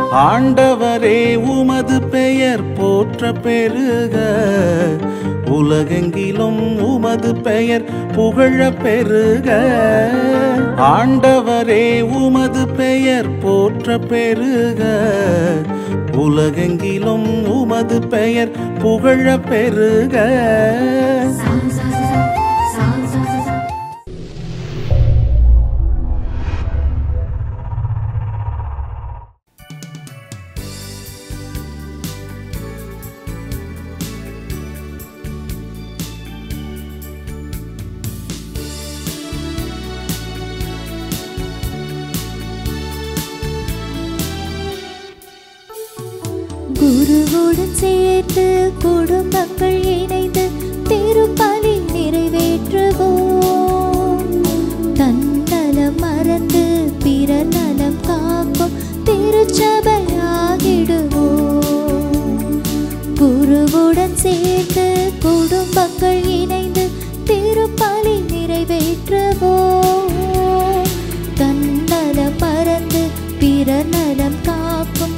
ஆண்டவரே உமது பெயர் போற்ற பெருக உலகெங்கிலும் உமது பெயர் புகழ பெருக ஆண்டவரே உமது பெயர் போற்ற பெருக உலகெங்கிலும் உமது பெயர் புகழ பெருக Sa sa sa sa sa sa sa. குருவுடன் சேர்த்து குடும்பங்கள் இணைந்து திருப்பலி நிறைவேற்றுவோம் தன்னலம் மறந்து பிறர் நலம் காக்கும் திருச்சபையாகிடுவோம் குருவுடன் சேர்த்து குடும்பங்கள் இணைந்து திருப்பலி நிறைவேற்றுவோம் தன்னலம் மறந்து பிறர் நலம் காக்கும்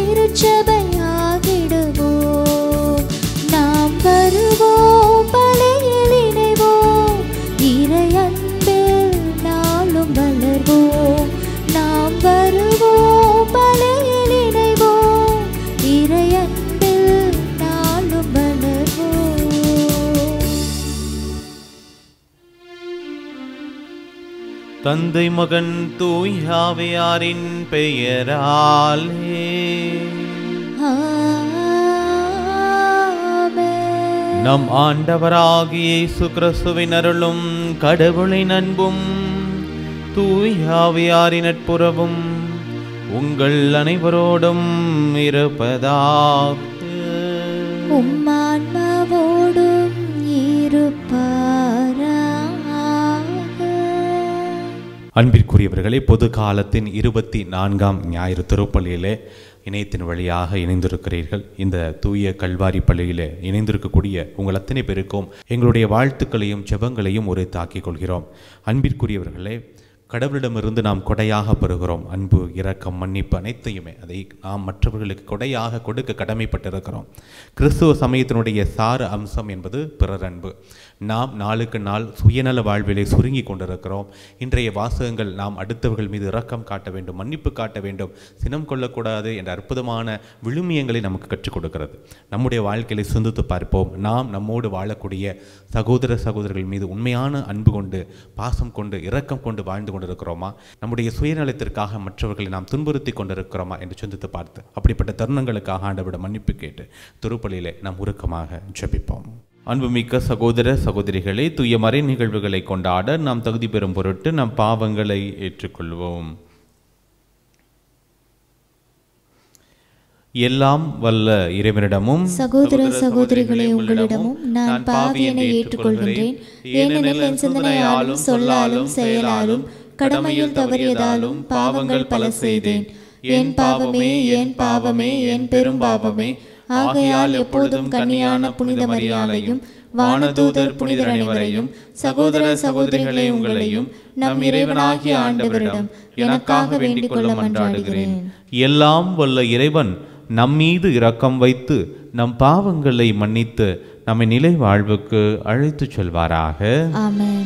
திருச்சபையாகிடுவோம் நாம் வருவோம் பலையில் இணைவோம் இறை அன்பில் நாளும் வளர்வோம் நாம் வருவோம் பலையில் இணைவோம் இறை அன்பில் நாளும் வளர்வோம் தந்தை மகன் தூயாவையாரின் பெயராலே ஆமென். நம் ஆண்டவராகிய இயேசு கிறிஸ்துவின் அருளும் கடவுளின் அன்பும் தூயாவையாரின் நட்புறவும் உங்கள் அனைவரோடும் இருப்பதாக உம்மான்மாவோடும் இருப்பாராக அன்பிற்குரியவர்களே பொது காலத்தின் இருபத்தி நான்காம் ஞாயிறு திருப்பள்ளியிலே இணையத்தின் வழியாக இணைந்திருக்கிறீர்கள் இந்த தூய கல்வாரி பள்ளியிலே இணைந்திருக்கக்கூடிய உங்கள் அத்தனை பேருக்கும் எங்களுடைய வாழ்த்துக்களையும் ஜெபங்களையும் ஒரு தாக்கிக் கொள்கிறோம் அன்பிற்குரியவர்களே கடவுளிடமிருந்து நாம் கொடையாக பெறுகிறோம் அன்பு இரக்கம் மன்னிப்பு அனைத்தையுமே அதை நாம் மற்றவர்களுக்கு கொடையாக கொடுக்க கடமைப்பட்டிருக்கிறோம் கிறிஸ்துவ சமயத்தினுடைய சார அம்சம் என்பது பிறர் அன்பு நாம் நாளுக்கு நாள் சுயநல வாழ்விலே சுருங்கி கொண்டிருக்கிறோம் இன்றைய வாசகங்கள் நாம் அடுத்தவர்கள் மீது இரக்கம் காட்ட வேண்டும் மன்னிப்பு காட்ட வேண்டும் சினம் கொள்ளக்கூடாது என்ற அற்புதமான விழுமியங்களை நமக்கு கற்றுக் கொடுக்கிறது நம்முடைய வாழ்க்கையை சிந்தித்து பார்ப்போம் நாம் நம்மோடு வாழக்கூடிய சகோதர சகோதரர்கள் மீது உண்மையான அன்பு கொண்டு பாசம் கொண்டு இரக்கம் கொண்டு வாழ்ந்து கொண்டிருக்கிறோமா நம்முடைய சுயநலத்திற்காக மற்றவர்களை நாம் துன்புறுத்தி கொண்டிருக்கிறோமா என்று சிந்தித்து பார்த்து அப்படிப்பட்ட தருணங்களுக்காக ஆண்டவிட மன்னிப்பு கேட்டு திருப்பலியிலே நாம் உருக்கமாக ஜெபிப்போம் அன்புமிக்க சகோதர சகோதரிகளே தூய மறை நிகழ்வுகளை கொண்டாட நாம் தகுதி பெறும் பொருட்டு நம் பாவங்களை ஏற்றுக்கொள்வோம் எல்லாம் வல்ல இறைவனிடமும் சகோதர சகோதரிகளே உங்களிடமும் நான் பாவியனை ஏற்றுக்கொள்கின்றேன் ஏனெனில் என் சிந்தனையாலும் சொல்லாலும் செயலாலும் கடமையில் தவறியதாலும் பாவங்கள் பல செய்தேன் என் பாவமே என் பாவமே என் பெரும் பாவமே ஆகையால் எப்பொழுதும் கன்னியான புனித மரியாதையும் வானதூதர் புனிதர் அனைவரையும் சகோதர சகோதரிகளே உங்களையும் நம் இறைவனாகிய ஆண்டவரிடம் எனக்காக வேண்டிக் கொள்ள மன்றாடுகிறேன் எல்லாம் வல்ல இறைவன் நம்மீது இரக்கம் வைத்து நம் பாவங்களை மன்னித்து நம்மை நிலை வாழ்வுக்கு அழைத்துச் செல்வாராக ஆமென்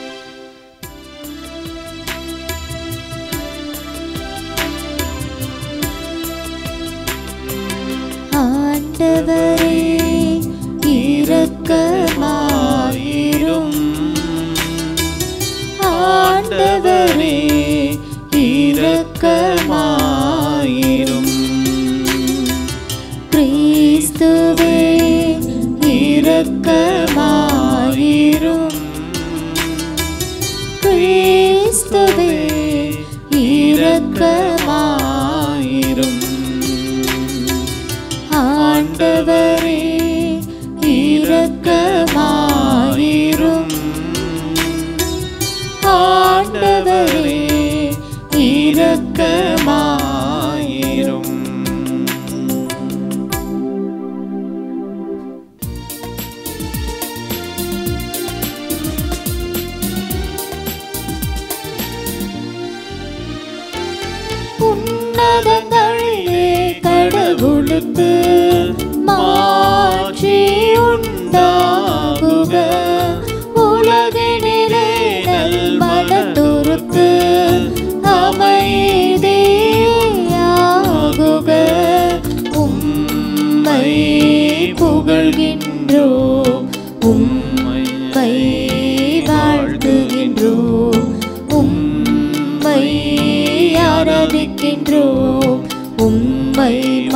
ஆண்டவரே இரக்கமாயிரும் ஆண்டவரே இரக்கமாயிரும் கிறிஸ்துவே இரக்கமாயிரும் கிறிஸ்துவே இரக்கமாயிரும் ஆண்டவரே இரக்கமாயிரும் ஆண்டவரே இரக்கமாயிரும் உன்னதங்களிலே உளுத்து மாற்றி உண்டாகுக உலகினிலே நல் மனத்துருக்கு அமைதியாகுக உம்மை புகழ்கின்றோம் உம்மை வாழ்த்துகின்றோம் உம்மை ஆராதிக்கின்றோம் உம்மை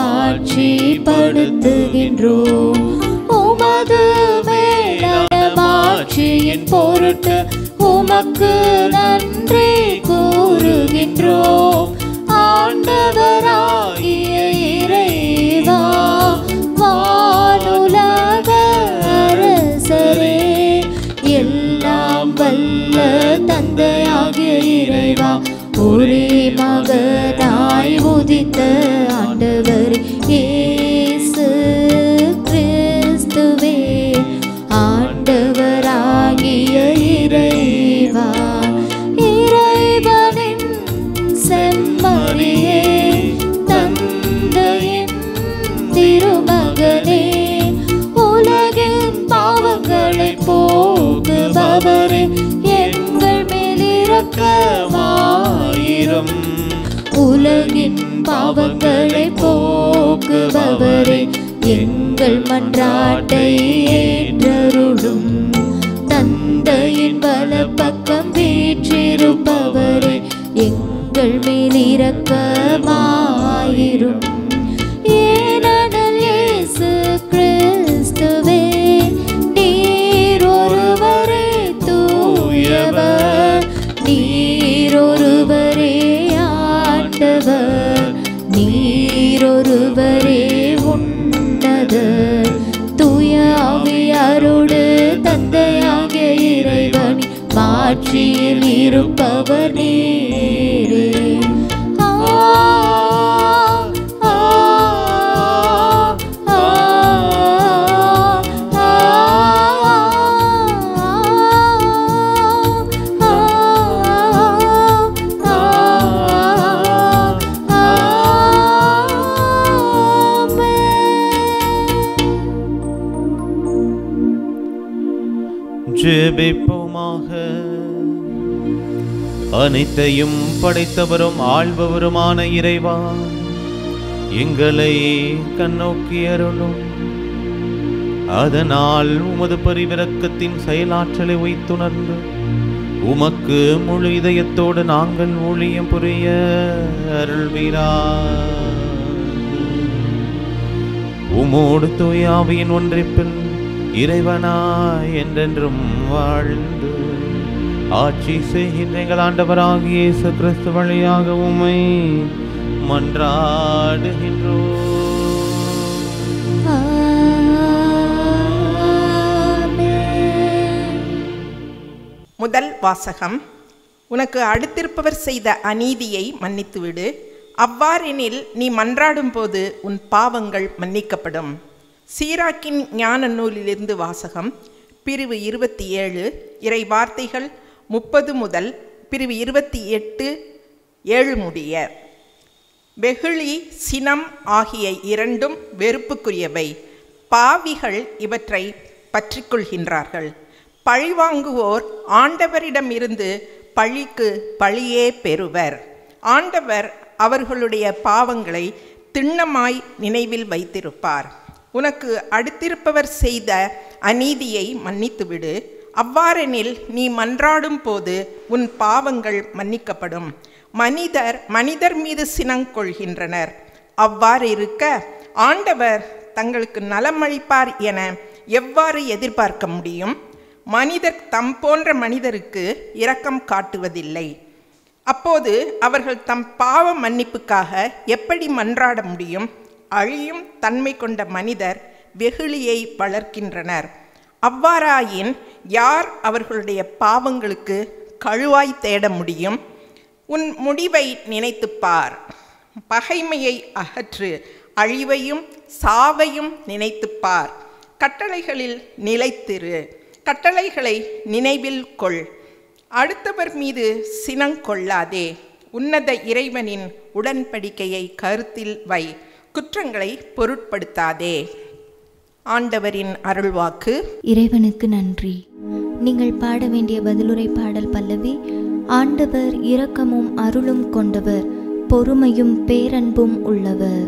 மாட்சிப்படுத்துகின்றோம் உமது மேலான மாட்சியின் பொருட்டு உமக்கு நன்றி கூறுகின்றோம் ஆண்டவராகிய இறைவா வானுலக அரசரே எல்லாம் வல்ல தந்தையாகிய இறைவா ஒரே மகனாய் உதித்த ஆண்டவர் இயேசு கிறிஸ்துவே ஆண்டவராகிய இறைவா இறைவனின் செம்மறியே தந்தையின் திருமகனே உலகின் பாவங்களை போக்குபவரே எங்கள் மேல் இரக்கமாயிரும் உலகின் பாவங்களை போக்குபவரே எங்கள் மன்றாட்டை ஏற்றருளும் தந்தையின் வலப்பக்கம் வீற்றிருப்பவரே எங்கள் மேல் இரக்கமாயிரும் ஏனெனில் இயேசு கிறிஸ்துவே நீர் ஒருவரே தூயவர் நீர் ஒருவரே ஆண்டவர் நீர் ஒருவரே உன்னதர் தூய ஆவியாரோடு தந்தையாகிய இறைவன் மாட்சியில் இருப்பவர் நீரே ஆ, ஆ, ஆ, ஆ, ஜெபிப்போமாக அனைத்தையும் படைத்தவரும் ஆள்பவருமான இறைவா எங்களை கண்ணோக்கி அருளும் அதனால் உமது பரிவிரக்கத்தின் செயலாற்றலை வைத்துணர்ந்து உமக்கு முழு இதயத்தோடு நாங்கள் ஊழியம் புரிய அருள்வீரா உமோடு தூயாவியின் ஒன்றிப்பில் இறைவனாய் என்றென்றும் வாழ்ந்து ஆட்சி செய்கின்ற எங்கள் ஆண்டவராகிய இயேசு கிறிஸ்து வழியாக உம்மை மன்றாடுகின்றோம் முதல் வாசகம் உனக்கு அடுத்திருப்பவர் செய்த அநீதியை மன்னித்துவிடு அவ்வாறெனில் நீ மன்றாடும் போது உன் பாவங்கள் மன்னிக்கப்படும் சீராக்கின் ஞான நூலிலிருந்து வாசகம் பிரிவு இருபத்தி ஏழு இறை வார்த்தைகள் முப்பது முதல் பிரிவு இருபத்தி எட்டு ஏழு முடிய வெகுளி சினம் ஆகிய இரண்டும் வெறுப்புக்குரியவை பாவிகள் இவற்றை பற்றிக்கொள்கின்றார்கள் பழிவாங்குவோர் ஆண்டவரிடமிருந்து பழிக்கு பழியே பெறுவர் ஆண்டவர் அவர்களுடைய பாவங்களை திண்ணமாய் நினைவில் வைத்திருப்பார் உனக்கு அடுத்திருப்பவர் செய்த அநீதியை மன்னித்துவிடு அவ்வாறெனில் நீ மன்றாடும் போது உன் பாவங்கள் மன்னிக்கப்படும் மனிதர் மனிதர் மீது சினங்கொள்கின்றனர் அவ்வாறு இருக்க ஆண்டவர் தங்களுக்கு நலமளிப்பார் என எவ்வாறு எதிர்பார்க்க முடியும் மனிதர் தம் போன்ற மனிதருக்கு இரக்கம் காட்டுவதில்லை அப்போது அவர்கள் தம் பாவ மன்னிப்புக்காக எப்படி மன்றாட முடியும் அழியும் தன்மை கொண்ட மனிதர் வெகுளியை வளர்க்கின்றனர் அவ்வாறாயின் யார் அவர்களுடைய பாவங்களுக்கு கழுவாய் தேட முடியும் உன் முடிவை நினைத்துப் பார் பகைமையை அகற்று அழிவையும் சாவையும் நினைத்துப் பார் கட்டளைகளில் நிலைத்திரு கட்டளைகளை நினைவில் கொள் அடுத்தவர் மீது சினங்கொள்ளாதே உன்னத இறைவனின் உடன்படிக்கையை கருத்தில் வை குற்றங்களை பொருட்படுத்தாதே ஆண்டவரின் அருள்வாக்கு இறைவனுக்கு நன்றி நீங்கள் பாட வேண்டிய பதிலுரை பாடல் பல்லவி ஆண்டவர் இரக்கமும் அருளும் கொண்டவர் பொறுமையும் பேரன்பும் உள்ளவர்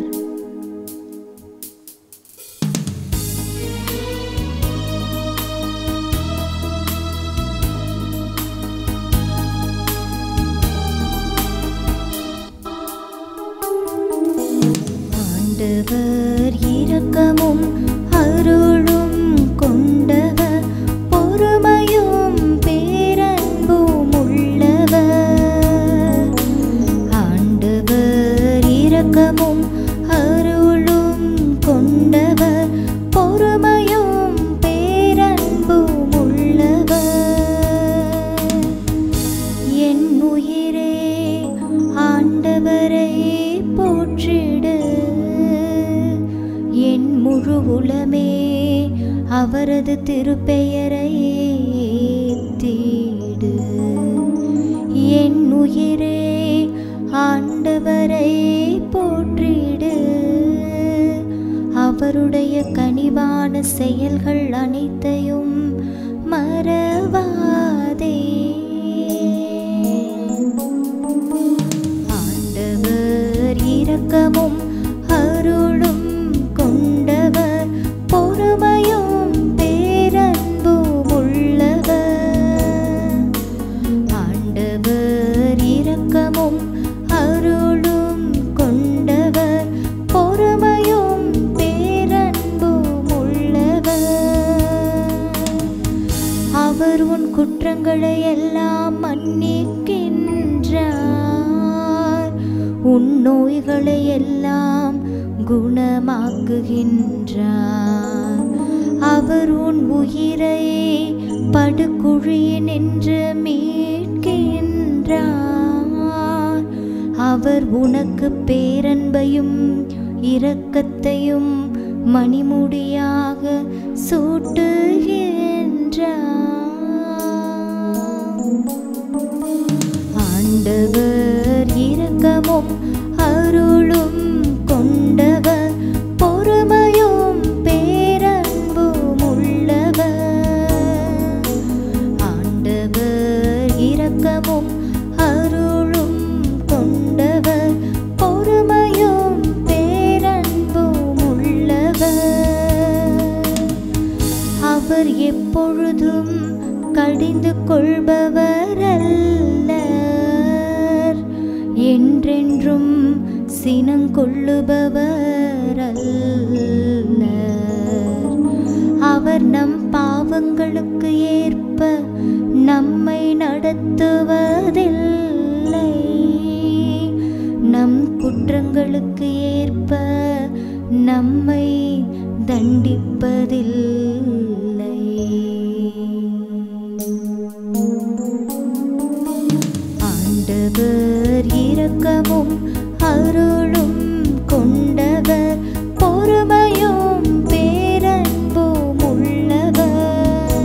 ஆண்டவர் இரக்கமும் அருளும் கொண்டவர் பொறுமையும் பேரன்பும் உள்ளவர் ஆண்டவர் இரக்கமும் அருளும் கொண்டவர் பொறுமையும் பேரன்பும் உள்ளவர் என் உயிரே ஆண்டவரை போற்றிடு என் முழு உளமே அவரது திருப்பெயரை ஏத்திடு என் உயிரே ஆண்டவரை போற்றிடு அவருடைய கனிவான செயல்கள் அனைத்தையும் மறவாதே ஆண்டவர் இரக்கமும் அருளும் கொண்டவர் பொறுமையும் பேரன்பும் உள்ளவர் ஆண்டவர் இரக்கமும் அருளும் கொண்டவர் பொறுமையும் பேரன்பும் உள்ளவர் அவர் உன் குற்றங்களை எல்லாம் மன்னிக்கின்றார் உன் நோய்களை எல்லாம் குணமாக்குகின்றார் அவர் உன் உயிரை படுகுழியினின்று மீட்கின்றார் அவர் உனக்கு பேரன்பையும் இரக்கத்தையும் மணிமுடியாக சூட்டுகின்றார் ஆண்டவர் இரக்கமும் அருளும் கொண்டவர் பொறுமையும் பேரன்பும் உள்ளவர் ஆண்டவர் இரக்கமும் அருளும் கொண்டவர் பொறுமையும் பேரன்பும் உள்ளவர் அவர் எப்பொழுதும் கடிந்து கொள்பவர் அல்லர் என்றென்றும் சினங்கொள்ளுபவர் அல்லர் அவர் நம் பாவங்களுக்கு ஏற்ப நம்மை நடத்துவதில்லை நம் குற்றங்களுக்கு ஏற்ப நம்மை தண்டிப்பதில்லை ஆண்டவர் இரக்கமும் அருளும் கொண்டவர் பொறுமையும் பேரன்பும் உள்ளவர்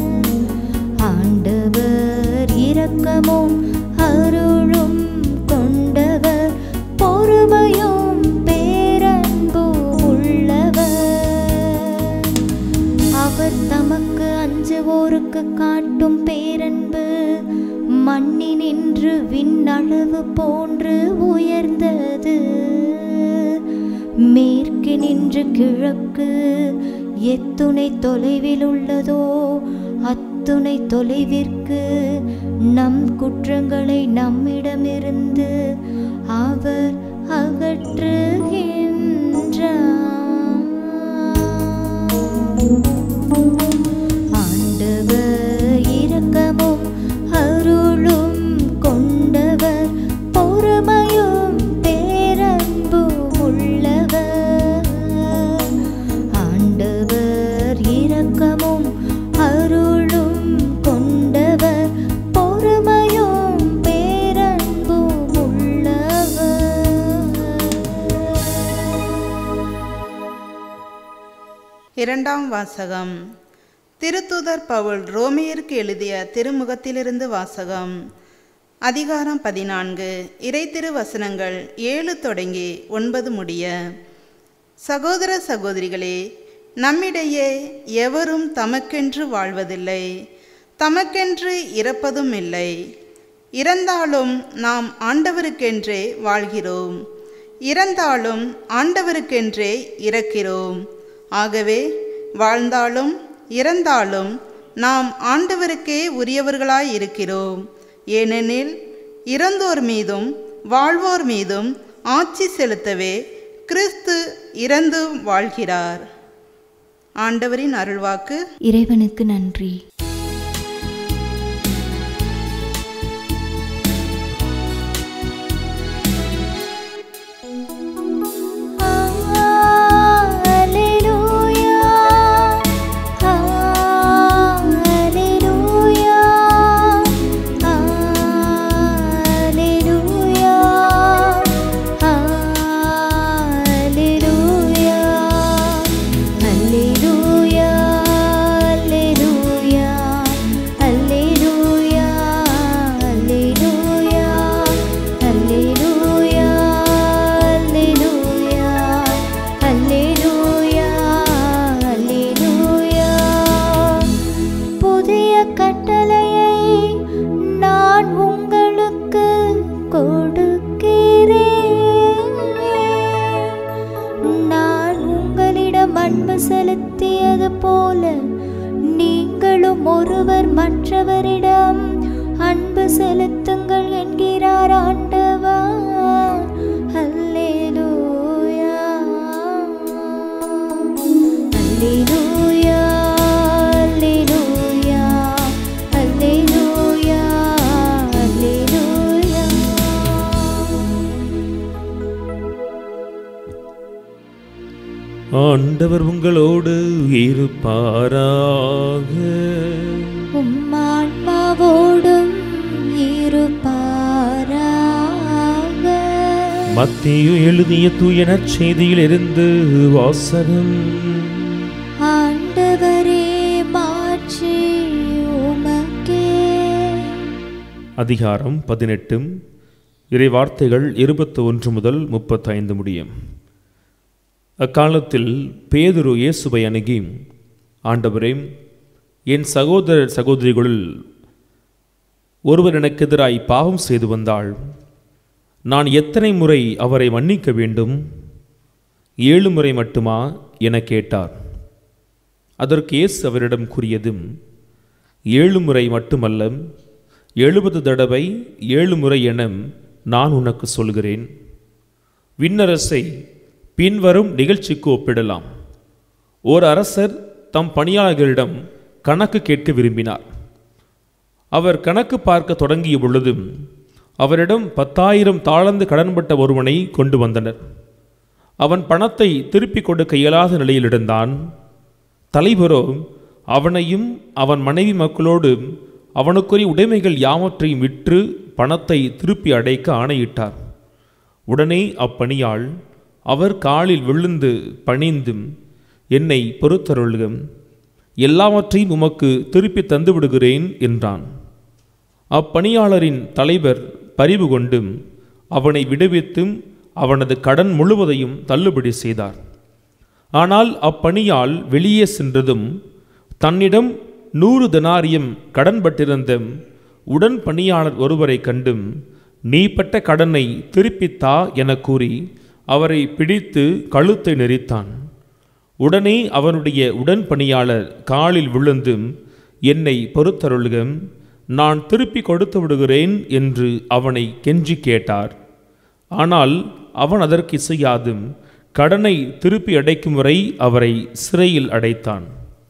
ஆண்டவர் இரக்கமும் அருளும் கொண்டவர் பொறுமையும் பேரன்பும் உள்ளவர் அவர் தமக்கு அஞ்சுவோருக்கு காட்டும் பேரன்பு மண்ணினின்று விண்ணளவு போன்று உயர்ந்தது மேற்கு நின்று கிழக்கு எத்துணை தொலைவில் உள்ளதோ அத்துணை தொலைவிற்கு நம் குற்றங்களை நம்மிடமிருந்து அவர் அகற்றுகின்றார் ஆண்டவர் இரக்கமும் அருளும் கொண்டவர் பொறுமையும் பேரன்பும் உள்ளவர் ஆண்டவர் இரக்கமும் அருளும் கொண்டவர் பொறுமையும் பேரன்பும் உள்ளவர் இரண்டாம் வாசகம் திருத்தூதர் பவுல் ரோமியருக்கு எழுதிய திருமுகத்திலிருந்து வாசகம் அதிகாரம் பதினான்கு இறை திருவசனங்கள் ஏழு தொடங்கி ஒன்பது முடிய சகோதர சகோதரிகளே நம்மிடையே எவரும் தமக்கென்று வாழ்வதில்லை தமக்கென்று இறப்பதும் இல்லை இறந்தாலும் நாம் ஆண்டவருக்கென்றே வாழ்கிறோம் இறந்தாலும் ஆண்டவருக்கென்றே இறக்கிறோம் ஆகவே வாழ்ந்தாலும் இறந்தாலும் நாம் ஆண்டவருக்கே உரியவர்களாய் இருக்கிறோம் ஏனெனில் இறந்தோர் மீதும் வாழ்வோர் மீதும் ஆட்சி செலுத்தவே கிறிஸ்து இறந்து வாழ்கிறார் ஆண்டவரின் அருள்வாக்கு இறைவனுக்கு நன்றி Hallelujah. Hallelujah. Hallelujah. Hallelujah. Hallelujah. Hallelujah. Hallelujah. Hallelujah. Hallelujah. Hallelujah. Hallelujah. Hallelujah. புதிய கட்டளையை நான் உங்களுக்கு கொடுக்கிறேன் நான் உங்களிடம் அன்பு செலுத்தியது போல நீங்களும் ஒருவர் மற்றவரிடம் அன்பு செலுத்துங்கள் என்கிறார் ஆண்டவர் அல்லேலூயா அல்லேலூயா அல்லேலூயா அல்லேலூயா அல்லேலூயா ஆண்டவர் உங்களோடு இருப்பாராக உம்மான்மாவோடும் இருப்பாராக மத்திய எழுதிய தூய நற்செய்தியில் இருந்து வாசகம் ஆண்டவரே மாற்றி உமக்கே அதிகாரம் பதினெட்டும் இறை வார்த்தைகள் இருபத்தி ஒன்று முதல் முப்பத்தைந்து முடியும் அக்காலத்தில் பேதுரு இயேசுவை அணுகி ஆண்டவரே என் சகோதரர் சகோதரிகளுள் ஒருவர் எனக்கு எதிராய் பாவம் செய்து வந்தாள் நான் எத்தனை முறை அவரை மன்னிக்க வேண்டும் ஏழு முறை மட்டுமா என கேட்டார் அதற்கு இயேசு அவரிடம் கூறியதும் ஏழு முறை மட்டுமல்ல எழுபது தடவை ஏழு முறை என நான் உனக்கு சொல்கிறேன் விண்ணரசை பின்வரும் நிகழ்ச்சிக்கு ஒப்பிடலாம் ஓர் அரசர் தம் பணியாளர்களிடம் கணக்கு கேட்க விரும்பினார் அவர் கணக்கு பார்க்க தொடங்கிய பொழுதும் அவரிடம் பத்தாயிரம் தாளந்து கடன்பட்ட ஒருவனை கொண்டு வந்தனர் அவன் பணத்தை திருப்பிக் கொடுக்க இயலாத நிலையில் இருந்தான் தலைவரோ அவனையும் அவன் மனைவி மக்களோடு அவனுக்குரிய உடைமைகள் யாவற்றையும் விற்று பணத்தை திருப்பி அடைக்க ஆணையிட்டார் உடனே அப்பணியாள் அவர் காலில் விழுந்து பணிந்தும் என்னை பொறுத்தருள்கம் எல்லாவற்றையும் உமக்கு திருப்பி தந்து விடுகிறேன் என்றான் அப்பணியாளரின் தலைவர் பரிவு கொண்டும் அவனை விடுவித்தும் அவனது கடன் முழுவதையும் தள்ளுபடி செய்தார் ஆனால் அப்பணியால் வெளியே சென்றதும் தன்னிடம் நூறு தெனாரியம் கடன்பட்டிருந்த உடன் பணியாளர் ஒருவரை கண்டும் நீ பட்ட கடனை திருப்பித்தா என கூறி அவரை பிடித்து கழுத்தை நெரித்தான் உடனே அவனுடைய உடன் பணியாளர் காலில் விழுந்து என்னை பொறுத்தருள்கம் நான் திருப்பி கொடுத்து விடுகிறேன் என்று அவனை கெஞ்சி கேட்டார் ஆனால் அவன் அதற்கு இசையாதும் கடனை திருப்பி அடைக்கும் வரை அவரை சிறையில் அடைத்தான்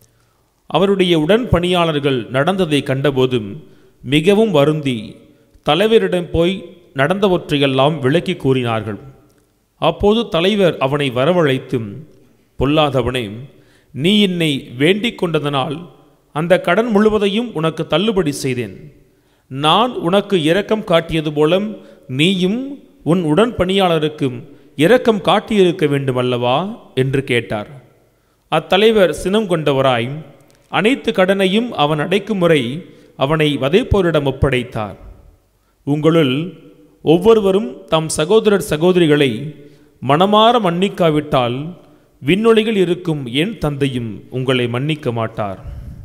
அவருடைய உடன் பணியாளர்கள் நடந்ததை கண்டபோதும் மிகவும் வருந்தி தலைவரிடம் போய் நடந்தவற்றையெல்லாம் விளக்கி கூறினார்கள் அப்போது தலைவர் அவனை வரவழைத்தும் பொல்லாதவனே நீ என்னை வேண்டிக் கொண்டதனால் அந்த கடன் முழுவதையும் உனக்கு தள்ளுபடி செய்தேன் நான் உனக்கு இரக்கம் காட்டியது போல நீயும் உன் உடன் பணியாளருக்கும் இரக்கம் காட்டியிருக்க வேண்டுமல்லவா என்று கேட்டார் அத்தலைவர் சினம் கொண்டவராய் அனைத்து கடனையும் அவன் அடைக்கும் முறை அவனை வதைப்போரிடம் ஒப்படைத்தார் உங்களுள் ஒவ்வொருவரும் தம் சகோதரர் சகோதரிகளை மனமாற மன்னிக்காவிட்டால் விண்ணொலிகள் இருக்கும் என் தந்தையும் உங்களை மன்னிக்க மாட்டார்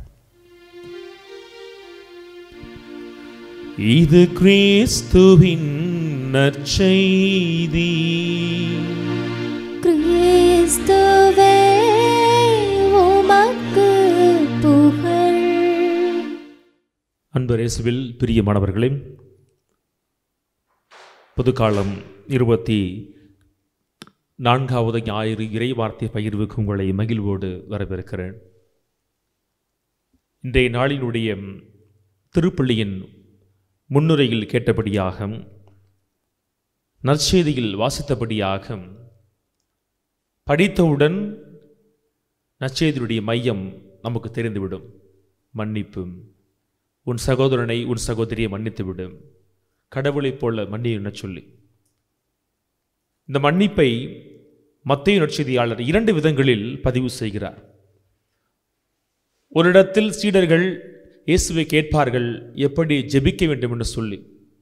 இது கிறிஸ்துவின் நற்செய்தி கிறிஸ்துவே உமக்கு புகழ் அன்பர் இயேசுவில் பிரியமானவர்களே புதுக்காலம் இருபத்தி நான்காவது ஞாயிறு இறைவார்த்தை பகிர்வுக்கு உங்களை மகிழ்வோடு வரவேற்கிறேன் இன்றைய நாளினுடைய திருப்பள்ளியின் முன்னுரையில் கேட்டபடியாக நற்செய்தியில் வாசித்தபடியாக படித்தவுடன் நற்செய்தியுடைய மையம் நமக்கு தெரிந்துவிடும் மன்னிப்பு உன் சகோதரனை உன் சகோதரியை மன்னித்து விடு கடவுளைப் போல மன்னி என சொல்லி இந்த மன்னிப்பை மத்திய நற்செய்தியாளர் இரண்டு விதங்களில் பதிவு செய்கிறார் ஒரு இடத்தில் சீடர்கள் இயேசுவை கேட்பார்கள் எப்படி ஜெபிக்க வேண்டும் என்று சொல்லி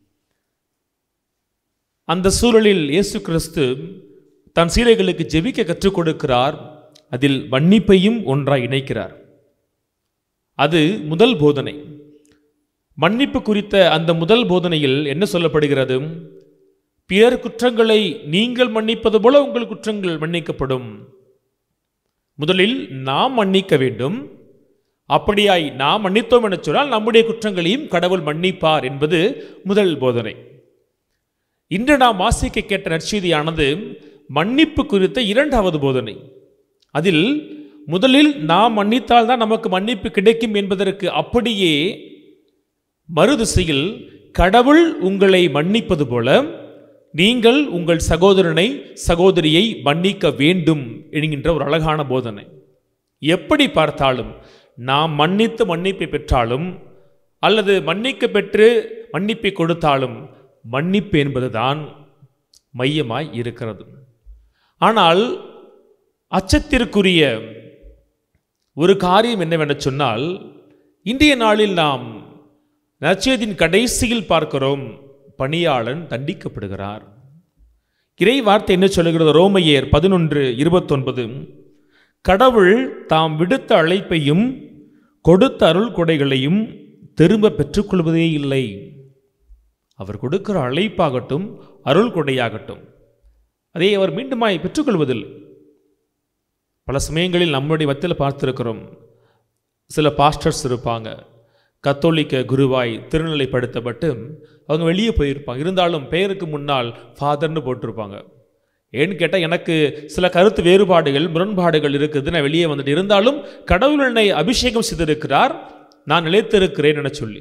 அந்த சூழலில் இயேசு கிறிஸ்து தன் சீடர்களுக்கு ஜெபிக்க கற்றுக் கொடுக்கிறார் அதில் மன்னிப்பையும் ஒன்றாய் இணைக்கிறார் அது முதல் போதனை மன்னிப்பு குறித்த அந்த முதல் போதனையில் என்ன சொல்லப்படுகிறது பிறர் குற்றங்களை நீங்கள் மன்னிப்பது போல உங்கள் குற்றங்கள் மன்னிக்கப்படும் முதலில் நாம் மன்னிக்க வேண்டும் அப்படியாய் நாம் மன்னித்தோம் என சொன்னால் நம்முடைய குற்றங்களையும் கடவுள் மன்னிப்பார் என்பது முதல் போதனை இன்று நாம் வாசிக்க கேட்ட நற்செய்தியானது மன்னிப்பு குறித்த இரண்டாவது போதனை அதில் முதலில் நாம் மன்னித்தால் தான் நமக்கு மன்னிப்பு கிடைக்கும் என்பதற்கு அப்படியே மறுதிசையில் கடவுள் உங்களை மன்னிப்பது போல நீங்கள் உங்கள் சகோதரனை சகோதரியை மன்னிக்க வேண்டும் என்கின்ற ஒரு அழகான போதனை எப்படி பார்த்தாலும் நாம் மன்னித்து மன்னிப்பை பெற்றாலும் அல்லது மன்னிக்க பெற்று மன்னிப்பை கொடுத்தாலும் மன்னிப்பு என்பதுதான் மையமாய் இருக்கிறது ஆனால் அச்சத்திற்குரிய ஒரு காரியம் என்னவென சொன்னால் இன்றைய நாளில் நாம் நற்செய்தியின் கடைசியில் பார்க்கிறோம் பணியாளன் தண்டிக்கப்படுகிறார் இறை வார்த்தை என்ன சொல்லுகிறது ரோமையர் பதினொன்று இருபத்தொன்பது கடவுள் தாம் விடுத்த அழைப்பையும் கொடுத்த அருள் கொடைகளையும் திரும்ப பெற்றுக்கொள்வதே இல்லை அவர் கொடுக்கிற அழைப்பாகட்டும் அருள் கொடையாகட்டும் அதை அவர் மீண்டுமாய் பெற்றுக்கொள்வதில்லை பல சமயங்களில் நம்முடைய மத்தியில் பார்த்திருக்கிறோம் சில பாஸ்டர்ஸ் இருப்பாங்க கத்தோலிக்க குருவாய் திருநிலைப்படுத்தப்பட்டு அவங்க வெளியே போயிருப்பாங்க இருந்தாலும் பெயருக்கு முன்னால் ஃபாதர்னு போட்டிருப்பாங்க ஏன்னு கேட்டால் எனக்கு சில கருத்து வேறுபாடுகள் முரண்பாடுகள் இருக்குது நான் வெளியே வந்துட்டு இருந்தாலும் கடவுள் என்னை அபிஷேகம் செய்திருக்கிறார் நான் நிலைத்திருக்கிறேன் என சொல்லி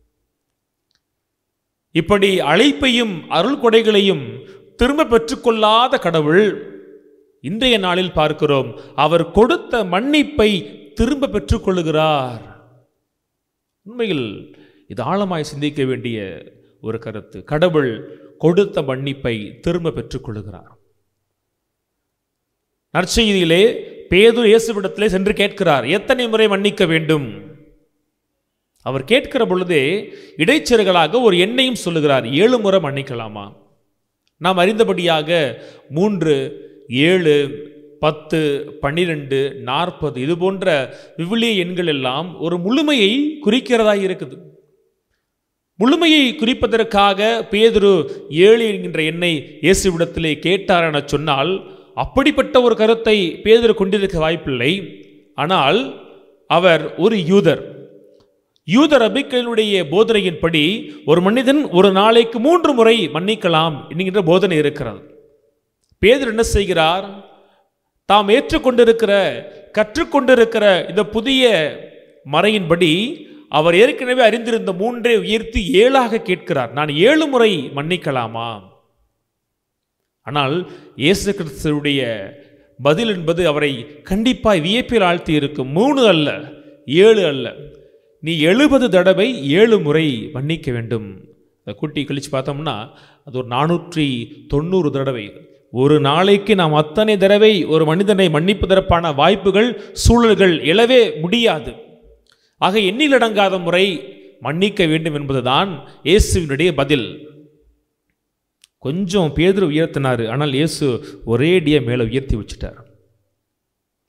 இப்படி அழைப்பையும் அருள் கொடைகளையும் திரும்ப பெற்றுக்கொள்ளாத கடவுள் இன்றைய நாளில் பார்க்கிறோம் அவர் கொடுத்த மன்னிப்பை திரும்ப பெற்றுக்கொள்ளுகிறார் உண்மையில் இது ஆழமாய் சிந்திக்க வேண்டிய ஒரு கருத்து கடவுள் கொடுத்த மன்னிப்பை திரும்ப பெற்றுக்கொள்ளுகிறார் நற்செய்தியிலே பேதுரு இயேசுவிடத்திலே சென்று கேட்கிறார் எத்தனை முறை மன்னிக்க வேண்டும் அவர் கேட்கிற பொழுதே இடைச்செருகளாக ஒரு எண்ணையும் சொல்லுகிறார் ஏழு முறை மன்னிக்கலாமா நாம் அறிந்தபடியாக மூன்று ஏழு பத்து பன்னிரெண்டு நாற்பது இது போன்ற விவிலிய எண்கள் எல்லாம் ஒரு முழுமையை குறிக்கிறதா இருக்குது முழுமையை குறிப்பதற்காக பேதுரு ஏழு என்கின்ற எண்ணை இயேசுவிடத்திலே கேட்டார் என சொன்னால் அப்படிப்பட்ட ஒரு கருத்தை பேதுரு கொண்டிருக்க வாய்ப்பில்லை ஆனால் அவர் ஒரு யூதர் யூதர் அபிக்களுடைய போதனையின்படி ஒரு மனிதன் ஒரு நாளைக்கு மூன்று முறை மன்னிக்கலாம் என்கின்ற போதனை இருக்கிறது பேதர் என்ன செய்கிறார் தாம் ஏற்றுக்கொண்டிருக்கிற கற்றுக்கொண்டிருக்கிற இந்த புதிய மறையின்படி அவர் ஏற்கனவே அறிந்திருந்த மூன்றை உயர்த்தி ஏழாக கேட்கிறார் நான் ஏழு முறை மன்னிக்கலாமா ஆனால் இயேசு கிறிஸ்துடைய பதில் என்பது அவரை கண்டிப்பாய் வியப்பில் ஆழ்த்தி இருக்கும் மூணு அல்ல ஏழு அல்ல நீ எழுபது தடவை ஏழு முறை மன்னிக்க வேண்டும் அதை கூட்டி கழிச்சு பார்த்தோம்னா அது ஒரு நானூற்றி தொண்ணூறு தடவை ஒரு நாளைக்கு நாம் அத்தனை தடவை ஒரு மனிதனை மன்னிப்பதற்கான வாய்ப்புகள் சூழல்கள் எழவே முடியாது ஆக எண்ணிலடங்காத முறை மன்னிக்க வேண்டும் என்பதுதான் இயேசுவினுடைய பதில் கொஞ்சம் பேதுரு உயர்த்தினார் ஆனால் இயேசு ஒரேடியாக மேலே உயர்த்தி வச்சுட்டார்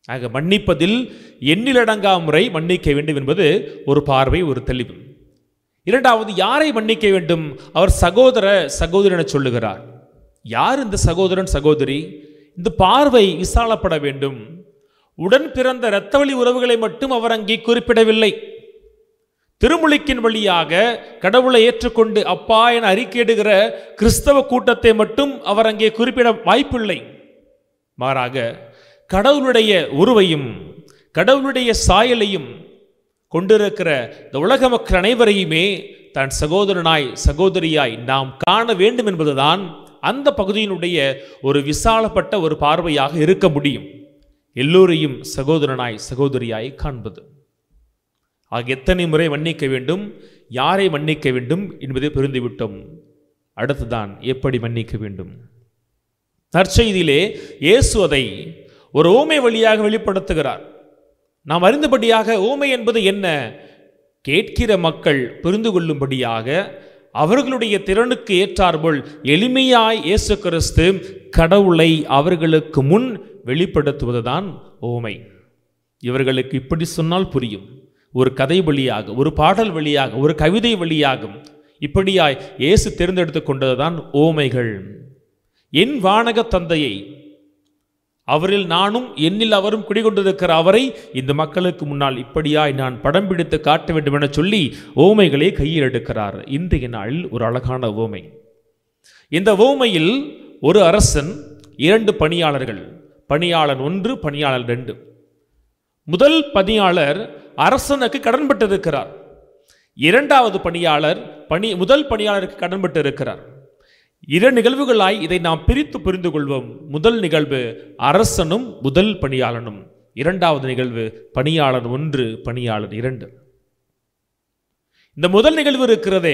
ஆக மன்னிப்பதில் எண்ணிலடங்கா முறை மன்னிக்க வேண்டும் என்பது ஒரு பார்வை ஒரு தெளிவு இரண்டாவது யாரை மன்னிக்க வேண்டும் அவர் சகோதர சகோதரி என சொல்லுகிறார் யார் இந்த சகோதரன் சகோதரி இந்த பார்வை விசாலப்பட வேண்டும் உடன் பிறந்த இரத்தவழி உறவுகளை மட்டும் அவர் அங்கே குறிப்பிடவில்லை திருமுழுக்கின் வழியாக கடவுளை ஏற்றுக்கொண்டு அப்பா என அறிக்கையிடுகிற கிறிஸ்தவ கூட்டத்தை மட்டும் அவர் அங்கே குறிப்பிட வாய்ப்பில்லை மாறாக கடவுளுடைய உருவையும் கடவுளுடைய சாயலையும் கொண்டிருக்கிற இந்த உலக மக்கள் அனைவரையுமே தன் சகோதரனாய் சகோதரியாய் நாம் காண வேண்டும் என்பதுதான் அந்த பகுதியினுடைய ஒரு விசாலப்பட்ட ஒரு பார்வையாக இருக்க முடியும் எல்லோரையும் சகோதரனாய் சகோதரியாய் காண்பது ஆக எத்தனை முறை மன்னிக்க வேண்டும் யாரை மன்னிக்க வேண்டும் என்பதை புரிந்துவிட்டோம் அடுத்துதான் எப்படி மன்னிக்க வேண்டும் நற்செய்தியிலே இயேசு அதை ஒரு ஓமை வழியாக வெளிப்படுத்துகிறார் நாம் அறிந்தபடியாக ஓமை என்பது என்ன கேட்கிற மக்கள் புரிந்து கொள்ளும்படியாக அவர்களுடைய திறனுக்கு ஏற்றாற்போல் எளிமையாய் இயேசு கிறிஸ்து கடவுளை அவர்களுக்கு முன் வெளிப்படுத்துவதுதான் ஓமை இவர்களுக்கு இப்படி சொன்னால் புரியும் ஒரு கதை வழியாக ஒரு பாடல் வழியாக ஒரு கவிதை வழியாகும் இப்படியாய் இயேசு தேர்ந்தெடுத்து கொண்டதுதான் ஓமைகள் என் வானக தந்தையை அவரில் நானும் என்னில் அவரும் குடிகொண்டிருக்கிற அவரை இந்த மக்களுக்கு முன்னால் இப்படியாய் நான் படம் பிடித்து காட்ட வேண்டும் என சொல்லி ஓமைகளை கையில் எடுக்கிறார் இன்றைய நாளில் ஒரு அழகான ஓமை இந்த ஓமையில் ஒரு அரசன் இரண்டு பணியாளர்கள் பணியாளன் ஒன்று பணியாளர் ரெண்டு முதல் பணியாளர் அரசனுக்கு கடன்பட்டிருக்கிறார் இரண்டாவது பணியாளர் பணி முதல் பணியாளருக்கு கடன்பட்டு இருக்கிறார் இரு நிகழ்வுகளாய் இதை நாம் பிரித்து புரிந்து கொள்வோம் முதல் நிகழ்வு அரசனும் முதல் பணியாளனும் இரண்டாவது நிகழ்வு பணியாளர் ஒன்று பணியாளர் இரண்டு இந்த முதல் நிகழ்வு இருக்கிறதே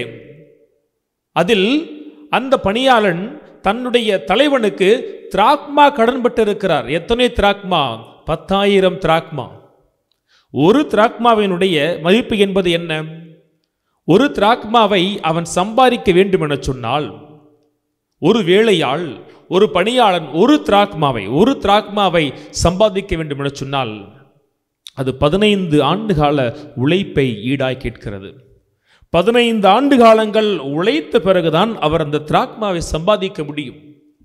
அதில் அந்த பணியாளன் தன்னுடைய தலைவனுக்கு திராக்மா கடன்பட்டு இருக்கிறார் எத்தனை திராக்மா பத்தாயிரம் திராக்மா ஒரு திராக்மாவினுடைய மதிப்பு என்பது என்ன ஒரு திராக்மாவை அவன் சம்பாதிக்க வேண்டும் என சொன்னால் ஒரு வேலையாள் ஒரு பணியாளன் ஒரு திராக்மாவை ஒரு திராக்மாவை சம்பாதிக்க வேண்டும் என சொன்னால் அது பதினைந்து ஆண்டு கால உழைப்பை ஈடாய் கேட்கிறது பதினைந்து ஆண்டு காலங்கள் உழைத்த பிறகுதான் அவர் அந்த திராக்மாவை சம்பாதிக்க முடியும்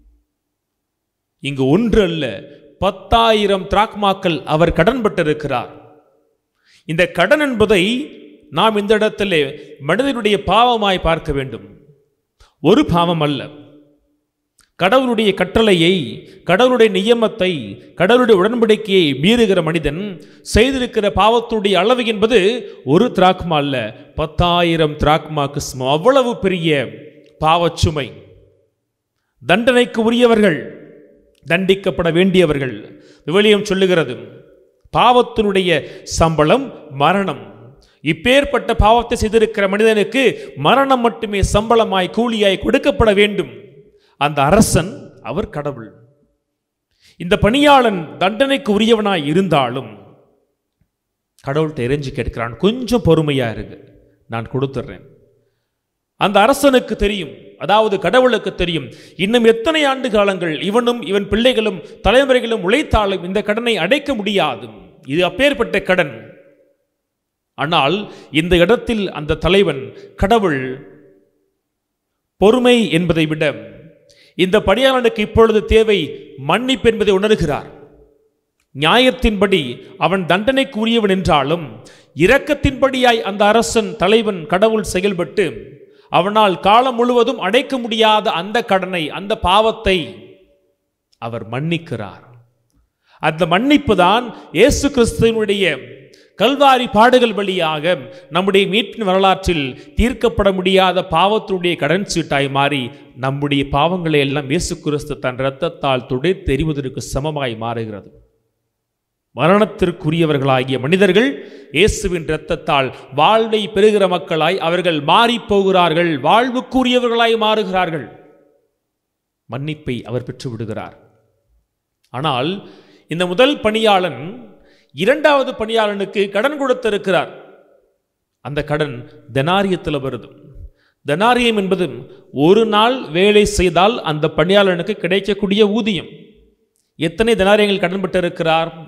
இங்கு ஒன்று அல்ல பத்தாயிரம் திராக்மாக்கள் அவர் கடன்பட்டிருக்கிறார் இந்த கடன் என்பதை நாம் இந்த இடத்திலே மனிதனுடைய பாவமாய் பார்க்க வேண்டும் ஒரு பாவம் அல்ல கடவுளுடைய கட்டளையை கடவுளுடைய நியமத்தை கடவுளுடைய உடன்படிக்கையை மீறுகிற மனிதன் செய்திருக்கிற பாவத்துடைய அளவு என்பது ஒரு திராக்மா அல்ல பத்தாயிரம் திராக்மாக்கு சமம் அவ்வளவு பெரிய பாவச்சுமை தண்டனைக்கு உரியவர்கள் தண்டிக்கப்பட வேண்டியவர்கள் விவிலியம் சொல்லுகிறது பாவத்தினுடைய சம்பளம் மரணம் இப்பேற்பட்ட பாவத்தை செய்திருக்கிற மனிதனுக்கு மரணம் மட்டுமே சம்பளமாய் கூலியாய் கொடுக்கப்பட வேண்டும் அந்த அரசன் அவர் கடவுள் இந்த பணியாளன் தண்டனைக்கு உரியவனாய் இருந்தாலும் கடவுள்கிட்ட எரிஞ்சு கேட்கிறான் கொஞ்சம் பொறுமையா இருக்கு நான் கொடுத்துட்றேன் அந்த அரசனுக்கு தெரியும் அதாவது கடவுளுக்கு தெரியும் இன்னும் எத்தனை ஆண்டு காலங்கள் இவனும் இவன் பிள்ளைகளும் தலைமுறைகளும் உழைத்தாலும் இந்த கடனை அடைக்க முடியாது இது அப்பேற்பட்ட கடன் ஆனால் இந்த இடத்தில் அந்த தலைவன் கடவுள் பொறுமை என்பதை விட இந்த பணியாளனுக்கு இப்பொழுது தேவை மன்னிப்பு என்பதை உணர்கிறார் நியாயத்தின்படி அவன் தண்டனைக்கு உரியவன் என்றாலும் இரக்கத்தின்படியாய் அந்த அரசன் தலைவன் கடவுள் செயல்பட்டு அவனால் காலம் முழுவதும் அடைக்க முடியாத அந்த கடனை அந்த பாவத்தை அவர் மன்னிக்கிறார் அந்த மன்னிப்பு தான் இயேசு கிறிஸ்துவனுடைய கல்வாரி பாடுகள் வழியாக நம்முடைய மீட்பின் வரலாற்றில் தீர்க்கப்பட முடியாத பாவத்துடைய கடன் சீட்டாய் மாறி நம்முடைய பாவங்களை எல்லாம் இயேசு கிறிஸ்து தன் இரத்தத்தால் துடை தெரிவதற்கு சமமாய் மாறுகிறது மரணத்திற்குரியவர்களாகிய மனிதர்கள் இயேசுவின் இரத்தத்தால் வாழ்வை பெறுகிற மக்களாய் அவர்கள் மாறிப் போகிறார்கள் வாழ்வுக்குரியவர்களாய் மாறுகிறார்கள் மன்னிப்பை அவர் பெற்று விடுகிறார் ஆனால் இந்த முதல் பணியாளன் இரண்டாவது பணியாளனுக்கு கடன் கொடுத்திருக்கிறார் அந்த கடன் தெனாரியத்தில் வருது தெனாரியம் என்பது ஒரு நாள் வேலை செய்தால் அந்த பணியாளனுக்கு கிடைக்கக்கூடிய ஊதியம் எத்தனை தெனாரியங்கள் கடன் பெற்றிருக்கிறார்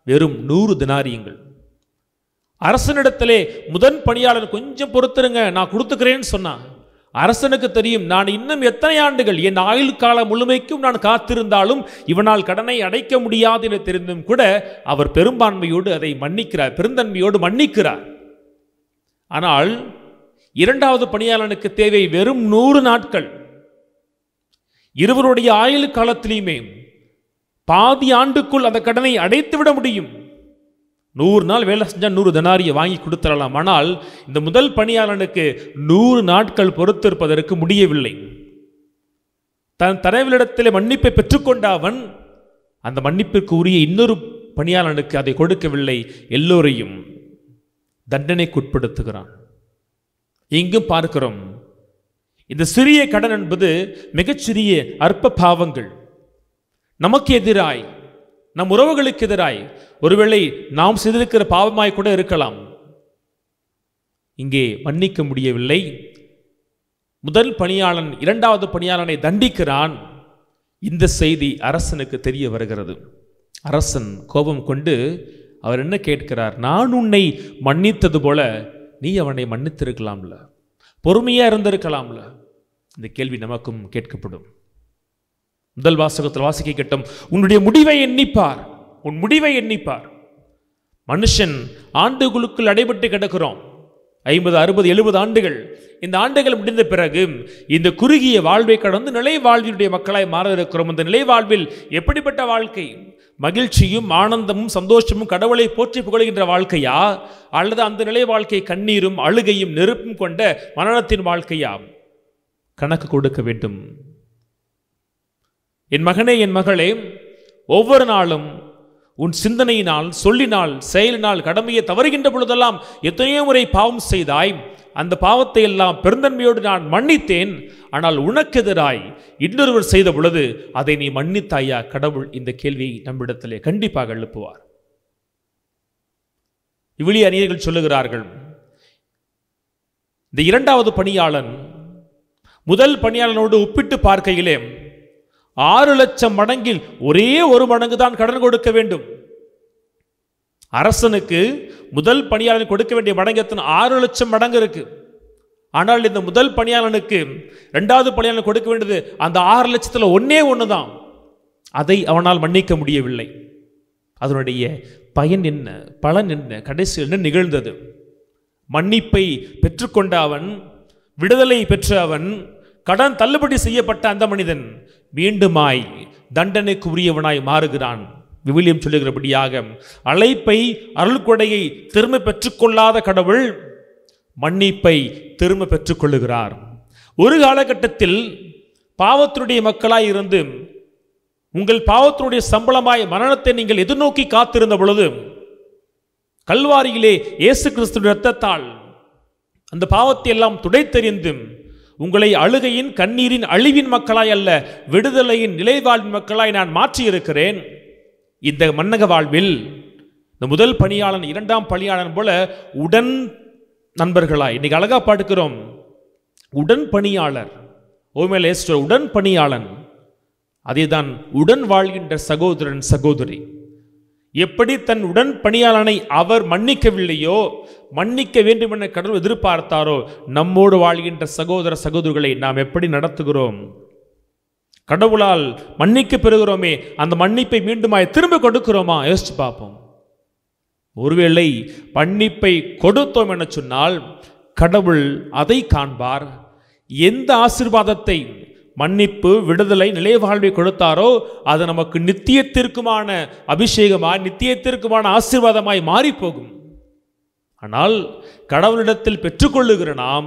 வெறும் நூறு தினாரியங்கள் அரசனிடத்திலே முதன் பணியாளர் கொஞ்சம் பொறுத்துருங்க நான் கொடுத்துக்கிறேன்னு சொன்னான் அரசனுக்கு தெரியும் நான் இன்னும் எத்தனை ஆண்டுகள் என் ஆயுள் காலம் முழுமைக்கும் நான் காத்திருந்தாலும் இவனால் கடனை அடைக்க முடியாது என தெரிந்தும் கூட அவர் பெரும்பான்மையோடு அதை மன்னிக்கிறார் பெருந்தன்மையோடு மன்னிக்கிறார் ஆனால் இரண்டாவது பணியாளனுக்கு தேவை வெறும் நூறு நாட்கள் இருவருடைய ஆயுள் காலத்திலையுமே பாதி ஆண்டுக்குள் அந்த கடனை அடைத்து விட முடியும் நூறு நாள் வேலை செஞ்சா நூறு தனாரியை வாங்கி கொடுத்துடலாம் ஆனால் இந்த முதல் பணியாளனுக்கு நூறு நாட்கள் பொறுத்திருப்பதற்கு முடியவில்லை தன் தலைவரிடத்தில் மன்னிப்பை பெற்றுக்கொண்ட அவன் அந்த மன்னிப்பிற்கு உரிய இன்னொரு பணியாளனுக்கு அதை கொடுக்கவில்லை எல்லோரையும் தண்டனைக்குட்படுத்துகிறான் இங்கும் பார்க்கிறோம் இந்த சிறிய கடன் என்பது மிகச்சிறிய அற்ப பாவங்கள் நமக்கு எதிராய் நம் உறவுகளுக்கு எதிராய் ஒருவேளை நாம் செய்திருக்கிற பாவமாய் கூட இருக்கலாம் இங்கே மன்னிக்க முடியவில்லை முதல் பணியாளன் இரண்டாவது பணியாளனை தண்டிக்கிறான் இந்த செய்தி அரசனுக்கு தெரிய வருகிறது அரசன் கோபம் கொண்டு அவர் என்ன கேட்கிறார் நான் உன்னை மன்னித்தது போல நீ அவனை மன்னித்திருக்கலாம்ல பொறுமையா இருந்திருக்கலாம்ல இந்த கேள்வி நமக்கும் கேட்கப்படும் முதல் வாசகத்தில் வாசிக்க கேட்டோம் உன்னுடைய முடிவை எண்ணிப்பார் உன் முடிவை எண்ணிப்பார் மனுஷன் ஆண்டுகளுக்குள் அடைபட்டு கிடக்கிறோம் ஐம்பது அறுபது எழுபது ஆண்டுகள் இந்த ஆண்டுகள் முடிந்த பிறகு இந்த குறுகிய வாழ்வை கடந்து நிலை வாழ்வினுடைய மக்களாய் மாற இருக்கிறோம் இந்த நிலை வாழ்வில் எப்படிப்பட்ட வாழ்க்கை மகிழ்ச்சியும் ஆனந்தமும் சந்தோஷமும் கடவுளை போற்றி புகழ்கின்ற வாழ்க்கையா அல்லது அந்த நிலை வாழ்க்கை கண்ணீரும் அழுகையும் நெருப்பும் கொண்ட மரணத்தின் வாழ்க்கையா கணக்கு கொடுக்க வேண்டும் என் மகனே என் மகளே ஒவ்வொரு நாளும் உன் சிந்தனையினால் சொல்லினால் செயலினால் கடமையை தவறுகின்ற பொழுதெல்லாம் எத்தனையோ முறை பாவம் செய்தாய் அந்த பாவத்தை எல்லாம் பெருந்தன்மையோடு நான் மன்னித்தேன் ஆனால் உனக்கு எதிராய் இன்னொருவர் செய்த பொழுது அதை நீ மன்னித்தாயா கடவுள் இந்த கேள்வியை நம்மிடத்திலே கண்டிப்பாக எழுப்புவார் இவ்விழி அறிஞர்கள் சொல்லுகிறார்கள் இந்த இரண்டாவது பணியாளன் முதல் பணியாளனோடு ஒப்பிட்டு பார்க்கையிலே ஆறு லட்சம் மடங்கில் ஒரே ஒரு மடங்கு தான் கடன் கொடுக்க வேண்டும் அரசனுக்கு முதல் பணியாளன் கொடுக்க வேண்டிய மடங்கு எத்தனை ஆறு லட்சம் மடங்கு இருக்கு ஆனால் இந்த முதல் பணியாளனுக்கு ரெண்டாவது பணியாளன் கொடுக்க வேண்டியது அந்த ஆறு லட்சத்தில் ஒன்னே ஒன்று தான் அதை அவனால் மன்னிக்க முடியவில்லை அதனுடைய பயன் என்ன பலன் என்ன கடைசி என்ன நிகழ்ந்தது மன்னிப்பை பெற்றுக்கொண்ட அவன் விடுதலை பெற்ற அவன் கடன் தள்ளுபடி செய்யப்பட்ட அந்த மனிதன் மீண்டுமாய் தண்டனைக்கு உரியவனாய் மாறுகிறான் விவிலியம் சொல்லுகிறபடியாக அழைப்பை அருள்கொடையை திரும்ப பெற்றுக்கொள்ளாத கடவுள் மன்னிப்பை திரும்ப பெற்றுக்கொள்ளுகிறார் ஒரு காலகட்டத்தில் பாவத்தினுடைய மக்களாய் இருந்து உங்கள் பாவத்தினுடைய சம்பளமாய் மரணத்தை நீங்கள் எதிர்நோக்கி காத்திருந்த பொழுது கல்வாரியிலே இயேசு கிறிஸ்துவின் இரத்தத்தால் அந்த பாவத்தை எல்லாம் துடைத்தெறிந்து உங்களை அழுகையின் கண்ணீரின் அழிவின் மக்களாய் அல்ல விடுதலையின் நிலைவாழ்வின் மக்களாய் நான் மாற்றியிருக்கிறேன் இந்த மன்னக வாழ்வில் இந்த முதல் பணியாளன் இரண்டாம் பணியாளன் போல உடன் நண்பர்களாய் இன்னைக்கு அழகா பாடுக்கிறோம் உடன் பணியாளர் ஓமேல் ஏஸ்டர் உடன் பணியாளன் அதேதான் உடன் வாழ்கின்ற சகோதரன் சகோதரி எப்படி தன் உடன் பணியாளனை அவர் மன்னிக்கவில்லையோ மன்னிக்க வேண்டும் என கடவுள் எதிர்பார்த்தாரோ நம்மோடு வாழ்கின்ற சகோதர சகோதரிகளை நாம் எப்படி நடத்துகிறோம் கடவுளால் மன்னிக்க பெறுகிறோமே அந்த மன்னிப்பை மீண்டுமாய் திரும்ப கொடுக்கிறோமா யோசிச்சு பார்ப்போம் ஒருவேளை மன்னிப்பை கொடுத்தோம் என சொன்னால் கடவுள் அதை காண்பார் எந்த ஆசிர்வாதத்தை மன்னிப்பு விடுதலை நிலைவாழ்வை கொடுத்தாரோ அது நமக்கு நித்தியத்திற்குமான அபிஷேகமாய் நித்தியத்திற்குமான ஆசீர்வாதமாய் மாறி போகும் ஆனால் கடவுளிடத்தில் பெற்றுக்கொள்ளுகிற நாம்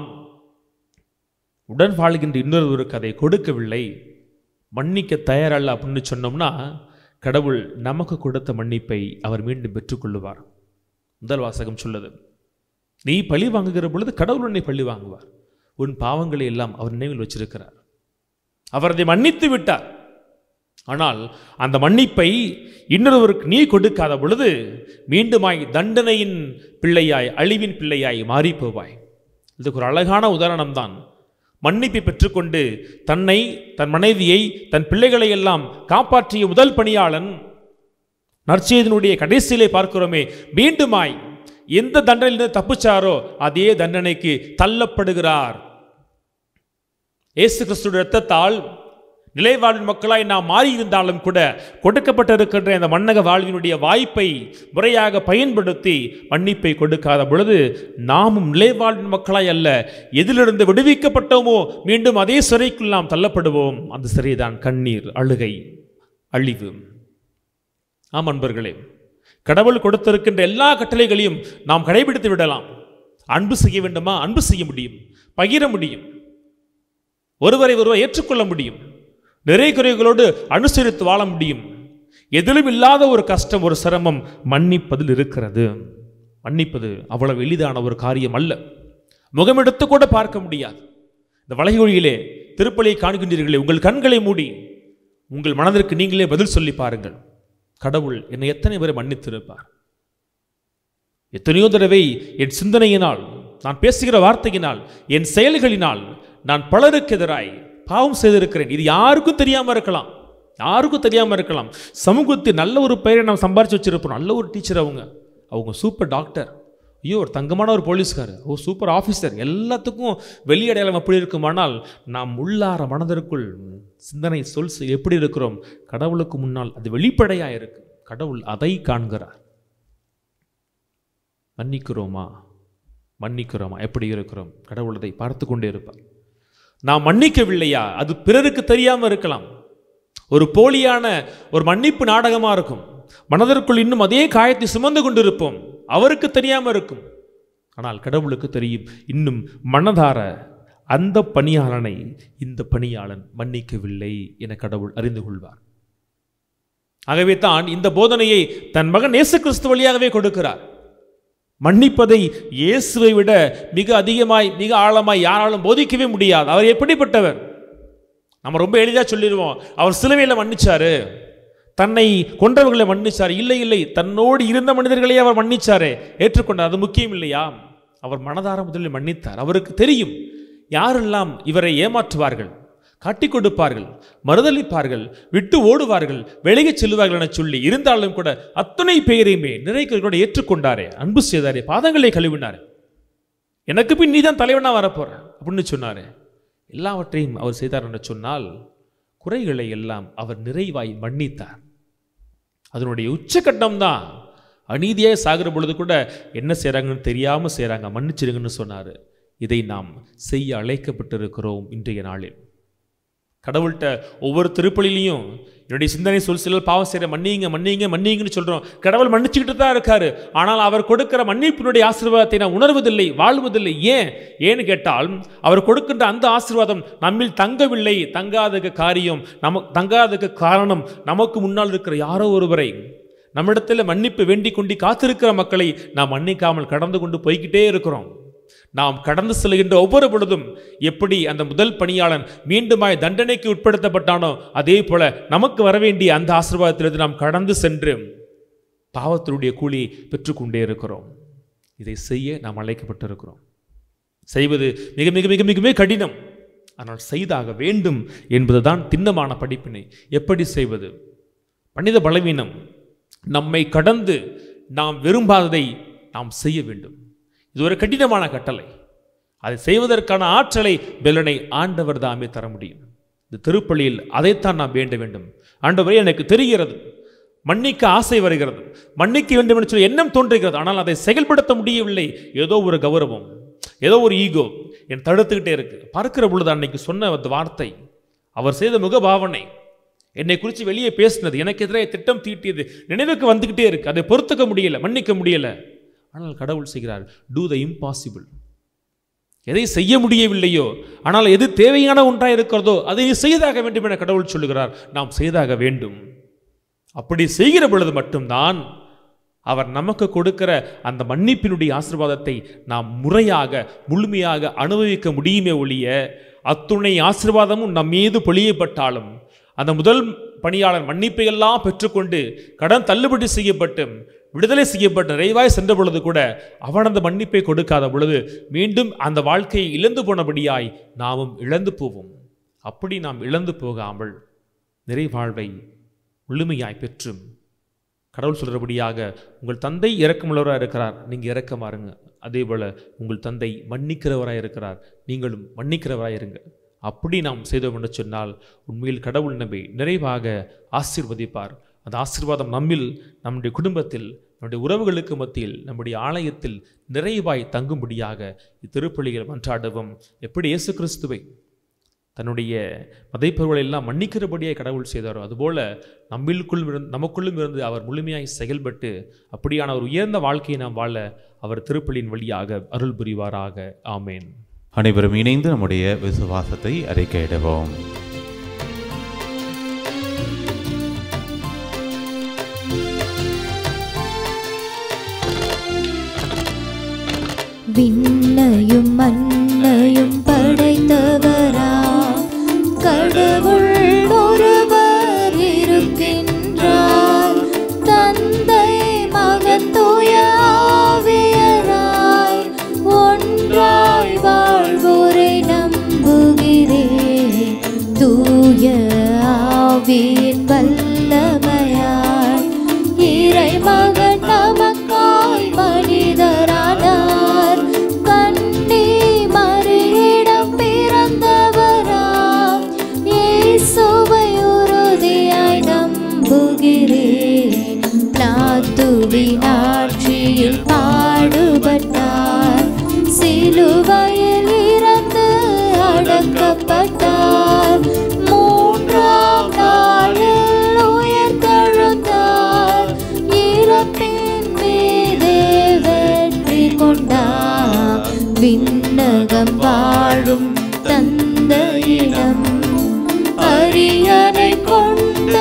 உடன் வாழ்கின்ற இன்னொருவருக்கு அதை கொடுக்கவில்லை மன்னிக்க தயாரல்ல அப்படின்னு சொன்னோம்னா கடவுள் நமக்கு கொடுத்த மன்னிப்பை அவர் மீண்டும் பெற்றுக்கொள்ளுவார் முதல் வாசகம் சொல்லுது நீ பழி வாங்குகிற பொழுது கடவுள் உன்னை பழி வாங்குவார் உன் பாவங்களை எல்லாம் அவர் நினைவில் வச்சிருக்கிறார் அவர் அதை மன்னித்து விட்டார் ஆனால் அந்த மன்னிப்பை இன்னொருவருக்கு நீ கொடுக்காத பொழுது மீண்டுமாய் தண்டனையின் பிள்ளையாய் அழிவின் பிள்ளையாய் மாறி போவாய் இதுக்கு ஒரு அழகான உதாரணம் தான் மன்னிப்பை பெற்றுக்கொண்டு தன்னை தன் மனைவியை தன் பிள்ளைகளை எல்லாம் காப்பாற்றிய முதல் பணியாளன் நற்செய்தியினுடைய கடைசியிலே பார்க்கிறோமே மீண்டுமாய் எந்த தண்டனையிலிருந்து தப்பிச்சாரோ அதே தண்டனைக்கு தள்ளப்படுகிறார் இயேசு கிறிஸ்துடைய இரத்தத்தால் நிலைவாழ்வின் மக்களாய் நாம் மாறி இருந்தாலும் கூட கொடுக்கப்பட்டிருக்கின்ற இந்த மன்னக வாழ்வினுடைய வாய்ப்பை முறையாக பயன்படுத்தி மன்னிப்பை கொடுக்காத பொழுது நாமும் நிலைவாழ்வின் மக்களாய் அல்ல எதிலிருந்து விடுவிக்கப்பட்டோமோ மீண்டும் அதே சிறைக்குள் நாம் தள்ளப்படுவோம் அந்த சிறைதான் கண்ணீர் அழுகை அழிவு ஆம் அன்பர்களே கடவுள் கொடுத்திருக்கின்ற எல்லா கட்டளைகளையும் நாம் கடைபிடித்து விடலாம் அன்பு செய்ய வேண்டுமா அன்பு செய்ய முடியும் பகிர முடியும் ஒருவரை ஒருவர் ஏற்றுக்கொள்ள முடியும் நிறை குறைகளோடு அனுசரித்து வாழ முடியும் எதிலும் இல்லாத ஒரு கஷ்டம் ஒரு சிரமம் மன்னிப்பதில் இருக்கிறது மன்னிப்பது அவ்வளவு எளிதான ஒரு காரியம் அல்ல முகமெடுத்து கூட பார்க்க முடியாது இந்த வளைகொழியிலே திருப்பலியை காண்கின்றீர்களே உங்கள் கண்களை மூடி உங்கள் மனதிற்கு நீங்களே பதில் சொல்லி பாருங்கள் கடவுள் என்னை எத்தனை பேரை மன்னித்திருப்பார் எத்தனையோ தடவை என் சிந்தனையினால் நான் பேசுகிற வார்த்தையினால் என் செயல்களினால் நான் பலருக்கு எதிராய் பாவம் செய்திருக்கிறேன் இது யாருக்கும் தெரியாம இருக்கலாம் யாருக்கும் தெரியாம இருக்கலாம் சமூகத்தில் நல்ல ஒரு பெயரை நாம் சம்பாரிச்சு வச்சிருப்போம் நல்ல ஒரு டீச்சர் அவங்க அவங்க சூப்பர் டாக்டர் ஐயோ ஒரு தங்கமான ஒரு போலீஸ்காரர் ஓ சூப்பர் ஆஃபீஸர் எல்லாத்துக்கும் வெளியடையாளம் அப்படி இருக்குமானால் நாம் உள்ளார மனதிற்குள் சிந்தனை சொல் செய் எப்படி இருக்கிறோம் கடவுளுக்கு முன்னால் அது வெளிப்படையா இருக்கு கடவுள் அதை காண்கிறார் மன்னிக்கிறோமா மன்னிக்கிறோமா எப்படி இருக்கிறோம் கடவுள் அதை பார்த்து கொண்டே இருப்பார் நாம் மன்னிக்கவில்லையா அது பிறருக்கு தெரியாம இருக்கலாம் ஒரு போலியான ஒரு மன்னிப்பு நாடகமா இருக்கும் மனதிற்குள் இன்னும் அதே காயத்தை சுமந்து கொண்டிருப்போம் அவருக்கு தெரியாம இருக்கும் ஆனால் கடவுளுக்கு தெரியும் இன்னும் மனதார அந்த பணியாளனை இந்த பணியாளன் மன்னிக்கவில்லை என கடவுள் அறிந்து கொள்வார் ஆகவே தான் இந்த போதனையை தன் மகன் இயேசு கிறிஸ்து வழியாகவே கொடுக்கிறார் மன்னிப்பதை இயேசுவை விட மிக அதிகமாய் மிக ஆழமாய் யாராலும் போதிக்கவே முடியாது அவர் எப்படிப்பட்டவர் நம்ம ரொம்ப எளிதாக சொல்லிடுவோம் அவர் சிலுவையில் மன்னிச்சாரு தன்னை கொன்றவர்களை மன்னிச்சார் இல்லை இல்லை தன்னோடு இருந்த மனிதர்களையே அவர் மன்னிச்சாரே ஏற்றுக்கொண்டார் அது முக்கியம் இல்லையா அவர் மனதார முதலில் மன்னித்தார் அவருக்கு தெரியும் யாரெல்லாம் இவரை ஏமாற்றுவார்கள் காட்டிக் கொடுப்பார்கள் மறுதளிப்பார்கள் விட்டு ஓடுவார்கள் வெளியே செல்வார்கள் என சொல்லி இருந்தாலும் கூட அத்தனை பேரையுமே நிறைகளோட ஏற்றுக்கொண்டாரே அன்பு செய்தாரே பாதங்களை கழுவினாரே எனக்கு பின் நீ தான் தலைவனா வரப்போற அப்படின்னு சொன்னாரே எல்லாவற்றையும் அவர் செய்தார் என்று சொன்னால் குறைகளை எல்லாம் அவர் நிறைவாய் மன்னித்தார் அதனுடைய உச்சக்கட்டம் தான் அநீதியாக சாகிற பொழுது கூட என்ன செய்கிறாங்கன்னு தெரியாமல் செய்கிறாங்க மன்னிச்சிடுங்கன்னு சொன்னார் இதை நாம் செய்ய அழைக்கப்பட்டிருக்கிறோம் இன்றைய நாளில் கடவுள்கிட்ட ஒவ்வொரு திருப்பலிலையும் என்னுடைய சிந்தனை சொல் சிலர் பாவம் செய்கிற மன்னிங்க மன்னிங்க மன்னிங்கன்னு சொல்கிறோம் கடவுள் மன்னிச்சுக்கிட்டு தான் இருக்காரு ஆனால் அவர் கொடுக்கிற மன்னிப்பினுடைய ஆசீர்வாதத்தை நான் உணர்வதில்லை வாழ்வதில்லை ஏன் ஏன்னு கேட்டால் அவர் கொடுக்கின்ற அந்த ஆசீர்வாதம் நம்மில் தங்கவில்லை தங்காததுக்கு காரியம் நம தங்காததுக்கு காரணம் நமக்கு முன்னால் இருக்கிற யாரோ ஒருவரை நம்மிடத்தில் மன்னிப்பு வேண்டிக் கொண்டு காத்திருக்கிற மக்களை நாம் மன்னிக்காமல் கடந்து கொண்டு போய்கிட்டே இருக்கிறோம் நாம் கடந்து செல்கின்ற ஒவ்வொரு பொழுதும் எப்படி அந்த முதல் பணியாளன் மீண்டுமாய் தண்டனைக்கு உட்படுத்தப்பட்டானோ அதே போல நமக்கு வரவேண்டிய அந்த ஆசீர்வாதத்திலிருந்து நாம் கடந்து சென்று பாவத்தினுடைய கூலியை பெற்றுக்கொண்டே இருக்கிறோம் இதை செய்ய நாம் அழைக்கப்பட்டிருக்கிறோம் செய்வது மிக மிக மிக மிகவே கடினம் ஆனால் செய்தாக வேண்டும் என்பதுதான் திண்ணமான படிப்பினை எப்படி செய்வது மனித பலவீனம் நம்மை கடந்து நாம் விரும்பாததை நாம் செய்ய வேண்டும் இது ஒரு கடினமான கட்டளை அதை செய்வதற்கான ஆற்றலை பெலனை ஆண்டவர் தாமே தர முடியும் இந்த திருப்பலியில் அதைத்தான் நாம் வேண்ட வேண்டும் ஆண்டவரே எனக்கு தெரிகிறது மன்னிக்க ஆசை வருகிறது மன்னிக்க வேண்டும் என்று சொல்லி எண்ணம் தோன்றுகிறது ஆனால் அதை செயல்படுத்த முடியவில்லை ஏதோ ஒரு கௌரவம் ஏதோ ஒரு ஈகோ என் தடுத்துக்கிட்டே இருக்கு பார்க்கிற பொழுது அன்னைக்கு சொன்ன அந்த வார்த்தை அவர் செய்த முகபாவனை என்னை குறித்து வெளியே பேசினது எனக்கு எதிராக திட்டம் தீட்டியது நினைவுக்கு வந்துக்கிட்டே இருக்கு அதை பொறுத்துக்க முடியல மன்னிக்க முடியல ஆனால் கடவுள் செய்கிறார் டூ த இம்பாசிபிள் எதை செய்ய முடியவில்லையோ ஆனால் எது தேவையான ஒன்றாக இருக்கிறதோ அதை நீ செய்தாக வேண்டும் என கடவுள் சொல்லுகிறார் நாம் செய்தாக வேண்டும் அப்படி செய்கிற பொழுது மட்டும்தான் அவர் நமக்கு கொடுக்கிற அந்த மன்னிப்பினுடைய ஆசீர்வாதத்தை நாம் முறையாக முழுமையாக அனுபவிக்க முடியுமே ஒழிய அத்துணை ஆசீர்வாதமும் நம் மீது பொழியப்பட்டாலும் அந்த முதல் பணியாளர் மன்னிப்பை எல்லாம் பெற்றுக்கொண்டு கடன் தள்ளுபடி செய்யப்பட்டு விடுதலை செய்யப்பட்டு நிறைவாய் சென்ற பொழுது கூட அவன் அந்த மன்னிப்பை கொடுக்காத பொழுது மீண்டும் அந்த வாழ்க்கையை இழந்து போனபடியாய் நாமும் இழந்து போவோம் அப்படி நாம் இழந்து போகாமல் நிறைவாழ்வை முழுமையாய் பெற்றும் கடவுள் சொல்கிறபடியாக உங்கள் தந்தை இரக்கமுள்ளவராக இருக்கிறார் நீங்கள் இரக்கமா இருங்க அதே போல் உங்கள் தந்தை மன்னிக்கிறவராக இருக்கிறார் நீங்களும் மன்னிக்கிறவராக இருங்க அப்படி நாம் செய்தோம் என்று சொன்னால் உண்மையில் கடவுள் நம்மை நிறைவாக ஆசீர்வதிப்பார் அந்த ஆசீர்வாதம் நம்மில் நம்முடைய குடும்பத்தில் நம்முடைய உறவுகளுக்கு மத்தியில் நம்முடைய ஆலயத்தில் நிறைவாய் தங்கும்படியாக இத்திருப்பலிகள் மன்றாடவும் எப்படி இயேசு கிறிஸ்துவை தன்னுடைய மதைப்பொருளை எல்லாம் மன்னிக்கிறபடியாய் கடவுள் செய்தாரோ அதுபோல நம்மிற்குள்ளும் இருந்து நமக்குள்ளும் இருந்து அவர் முழுமையாய் செயல்பட்டு அப்படியான ஒரு உயர்ந்த வாழ்க்கையை நாம் வாழ அவர் திருப்பலியின் வழியாக அருள் புரிவாராக ஆமேன் அனைவரும் இணைந்து நம்முடைய விசுவாசத்தை அறிக்கையிடுவோம் விண்ணையும் மண்ணையும் படைத்தவரா கடவுள் ஒருவர் இருக்கின்றார் தந்தை மகன் தூய ஆவியராய் ஒன்றாய் வாழ்வோரை நம்புகிறேன் தூய ஆவியின் வல்லமையாய் இறைமகன் நமக்காய் மனிதரானார் கண்ணி மறியிடம் பிறந்தவராம் இயேசுவை உறுதியாய் நம்புகிறேன் பிளாத்துவின் ஆட்சியில் பாடுபட்டார் சிலுவையில் இறந்து அடக்கப்பட்டார் மூன்றாம் நாளில் உயிர்த்தெழுந்தார் இறப்பின் மீதே வெற்றி கொண்டார் விண்ணகம் வாழும் தந்தையிடம் அரியணை கொண்டு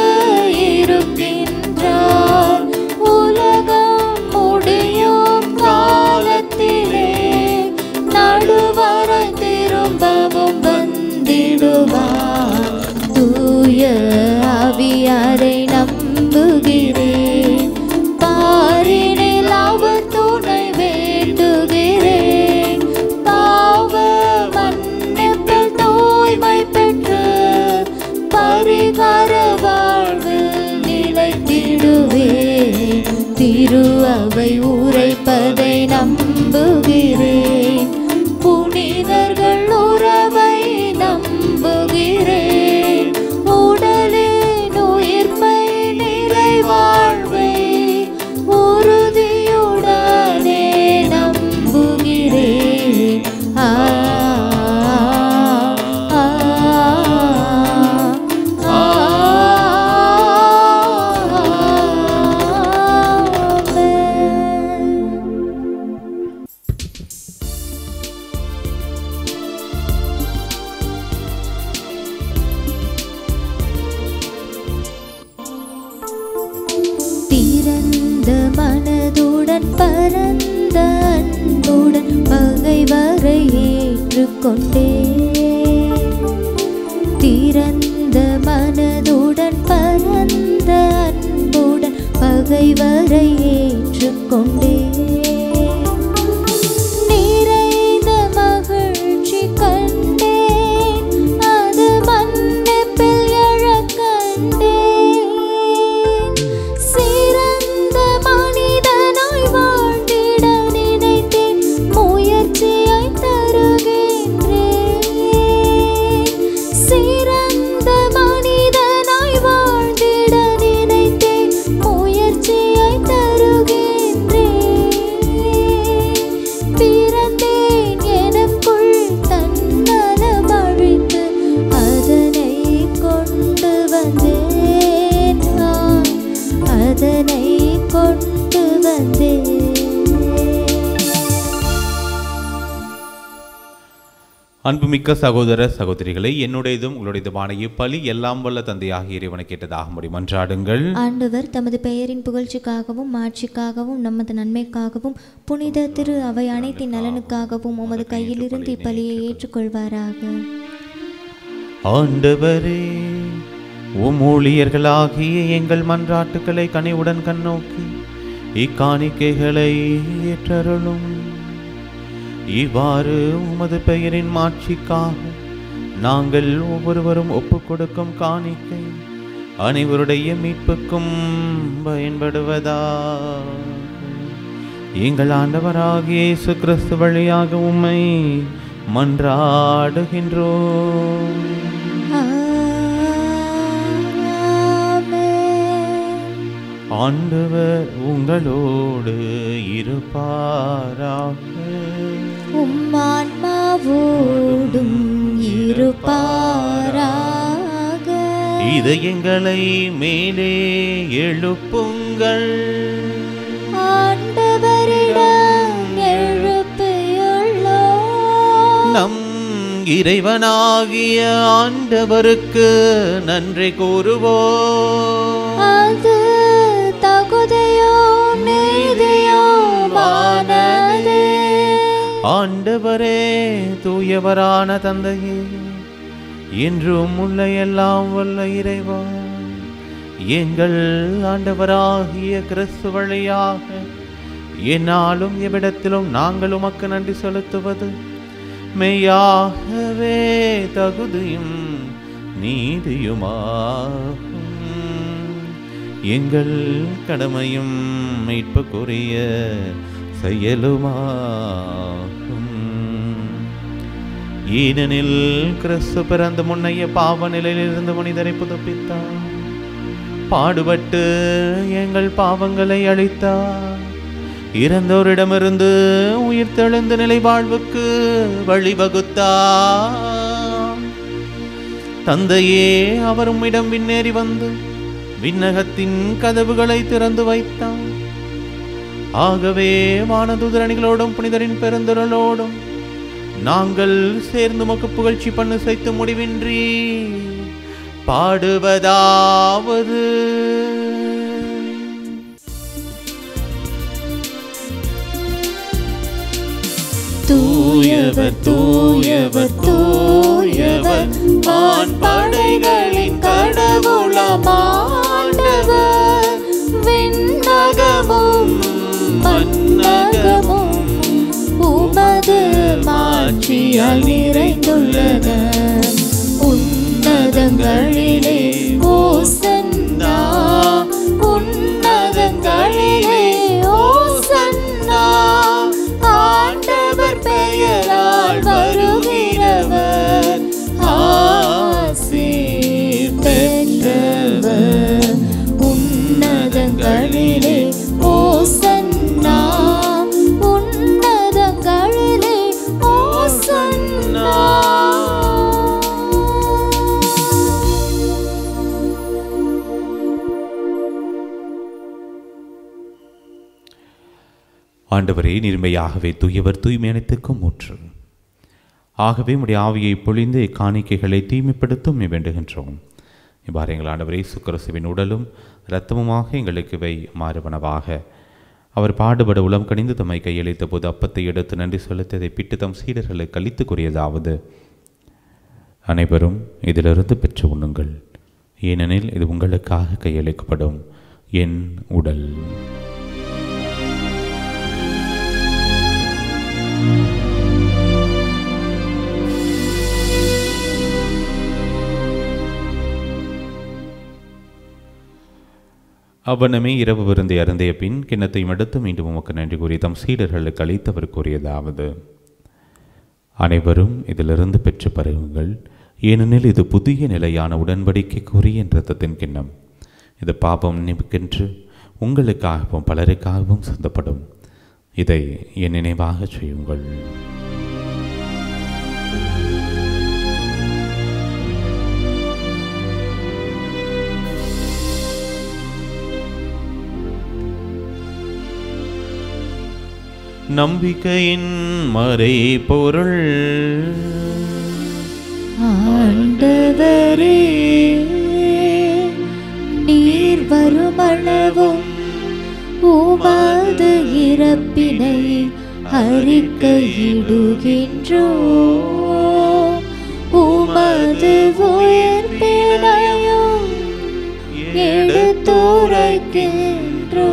இருக்கின்றார் உலகம் முடியும் காலத்திலே நடுவரை திரும்பவும் வந்திடுவார் தூய ஆவியாரை நம்புகிறேன் பாரினில் அவர் துணை வேண்டுகிறேன் பாவ மன்னிப்பில் தூய்மை பெற்று பரிகார வாழ்வில் நிலைத்திடுவேன் திரு அவை உரைப்பதை நம்புகிறேன் புனிதர்கள் உறவை நம்புகிறேன் உடலின் உயிர்ப்பை நிறைவாழ்வை உறுதியுடனே நம்புகிறேன் ஆ ஆ, ஆ, ஆமென். திறந்த மனதுடன் பரந்த அன்புடன் பகைவரை ஏற்றுக்கொண்டே திறந்த மனதுடன் பரந்த அன்புடன் பகைவரை ஏற்றுக்கொண்டே நிறைந்த மகிழ்ச்சி கண்டேன் அது மன்னிப்பில் எழக் கண்டேன் சிறந்த மனிதனாய் வாழ்ந்திட நினைத்தேன் முயற்சியை தருகின்றேன் சிறந்த மனிதனாய் வாழ்ந்திட நினைத்தேன் முயற்சியை தருகின்றேன் பிறந்தேன் எனக்குள் தன்னலம் அழித்து அதனை கொண்டு வந்தேன் நான் அதனை கொண்டு வந்தேன் அன்புமிக்க சகோதர சகோதரிகளை என்னுடையதும் உங்களுடையதுமான இப்பலி எல்லாம் வல்ல தந்தையாகிய இறைவனை கேட்டதாக முடி மன்றாடுங்கள் ஆண்டவர் தமது பெயரின் புகழ்ச்சிக்காகவும் மாட்சிக்காகவும் நமது நன்மைக்காகவும் புனித திரு அவை அனைத்தின் நலனுக்காகவும் உமது கையிலிருந்து இப்பலியை ஏற்றுக்கொள்வாராக ஆண்டவரே உம் ஊழியர்களாகிய எங்கள் மன்றாட்டுக்களை கனிவுடன் கண்ணோக்கி இக்காணிக்கைகளை ஏற்றருளும் இவ்வாறு உமது பெயரின் மாட்சிக்காக நாங்கள் ஒவ்வொருவரும் ஒப்புக் கொடுக்கும் காணிக்கை அனைவருடைய மீட்புக்கும் பயன்படுவதா எங்கள் ஆண்டவராகிய இயேசு கிறிஸ்து வழியாக உம்மை மன்றாடுகின்றோம் ஆமென். ஆண்டவர் உங்களோடு இருப்பாராக உம்மான்மாவோடும் இருப்பாராக இதயங்களை மேலே எழுப்புங்கள் ஆண்டவரிடம் எழுப்பியுள்ளோம் நம் இறைவனாகிய ஆண்டவருக்கு நன்றி கூறுவோம் அது தகுதியோ நீதியோமானதே ஆண்டவரே தூயவரான தந்தையே என்றும் உள்ள எல்லாம் வல்ல இறைவா எங்கள் ஆண்டவராகிய கிறிஸ்து வழியாக என்னாலும் எவ்விடத்திலும் நாங்கள் உமக்கு நன்றி செலுத்துவது மெய்யாகவே தகுதியும் நீதியுமாகும் எங்கள் கடமையும் மீட்புக்குரிய செயலுமாகும் ஏனெனில் கிறிஸ்து பிறந்த முன்னைய பாவ நிலையிலிருந்து மனிதரை புதுப்பித்தார் பாடுபட்டு எங்கள் பாவங்களை அழித்தார் இறந்தோரிடமிருந்து உயிர் தெழுந்த நிலை வாழ்வுக்கு வழிவகுத்தார் தந்தையே அவர் உம்மிடம் விண்ணேறி வந்து விண்ணகத்தின் கதவுகளை திறந்து வைத்தார் ஆகவே வானதுதரணிகளோடும் புனிதரின் பெருந்திரளோடும் நாங்கள் சேர்ந்து மக்கு புகழ்ச்சி பண்ணு செய்து முடிவின்றி பாடுவதாவது தூயவர் தூயவர் தூயவர் வான் படைகளின் கடவுளமாண்டவர் விண்ணகமும் மன்னகமும் உமது மாட்சியால் நிறைந்துள்ளன உன்னதங்களிலே ஓசன்னா உன்னதங்களிலே ஓசன்னா ஆண்டவர் பெயரால் வருகிறவர் ஆசீர் பெற்றவர் உன்னதங்களிலே ஓசன்னா உன்னதங்களிலே ஓசன்னா ஆண்டவரே நிர்மையாகவே தூயவர் தூய்மை அனைத்துக்கும் ஊற்று ஆகவே உடைய ஆவியை பொழிந்து இக்காணிக்கைகளை தூய்மைப்படுத்தும் நீ வேண்டுகின்றோம் இவ்வாறு எங்கள் ஆண்டவரே சுக்கரசுவின் உடலும் இரத்தமுமாக எங்களுக்கு இவை மாறுவனவாக அவர் பாடுபட உளம் கணிந்து தம்மை கையளித்த போது அப்பத்தை எடுத்து நன்றி செலுத்ததை பிட்டு தம் சீடர்களுக்கு அளித்து கூறியதாவது அனைவரும் இதிலிருந்து பெற்று உண்ணுங்கள் ஏனெனில் இது உங்களுக்காக கையளிக்கப்படும் என் உடல் அவ்வண்ணமே இரவு விருந்தை அருந்திய பின் கிண்ணத்தையும் எடுத்து மீண்டும் உமக்கு நன்றி கூறி தம் சீடர்களுக்கு அளித்தவர் கூறியதாவது அனைவரும் இதிலிருந்து பெற்று பருகுங்கள் ஏனெனில் இது புதிய நிலையான உடன்படிக்கைக்குரிய என் இரத்தத்தின் கிண்ணம் இது பாபம் நிமிக்கென்று உங்களுக்காகவும் பலருக்காகவும் சிந்தப்படும் இதை என் நினைவாக செய்யுங்கள் நம்பிக்கையின் மறை பொருள் ஆண்டவரே நீர் வருமளவும் உமது இறப்பினை அறிக்கையிடுகின்றோ உமது உயிர்ப்பினையும் எடுத்துரைக்கின்றோ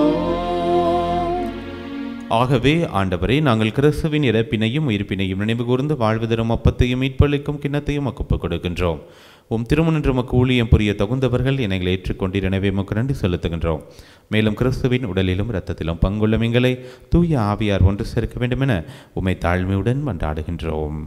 ஆகவே ஆண்டவரே நாங்கள் கிறிஸ்துவின் இறப்பினையும் உயிர்ப்பினையும் நினைவு கூர்ந்து வாழ்வு தரும் அப்பத்தையும் மீட்பளிக்கும் கிண்ணத்தையும் ஒப்புக் கொடுக்கின்றோம் உம் திருமணன்று உமக்கு ஊழியம் புரிய தகுந்தவர்கள் எங்களை ஏற்றுக்கொண்டீர் எனவே உமக்கு நன்றி செலுத்துகின்றோம் மேலும் கிறிஸ்துவின் உடலிலும் இரத்தத்திலும் பங்குள்ள எங்களை தூய ஆவியார் ஒன்று சேர்க்க வேண்டுமென உம்மை தாழ்மையுடன் மன்றாடுகின்றோம்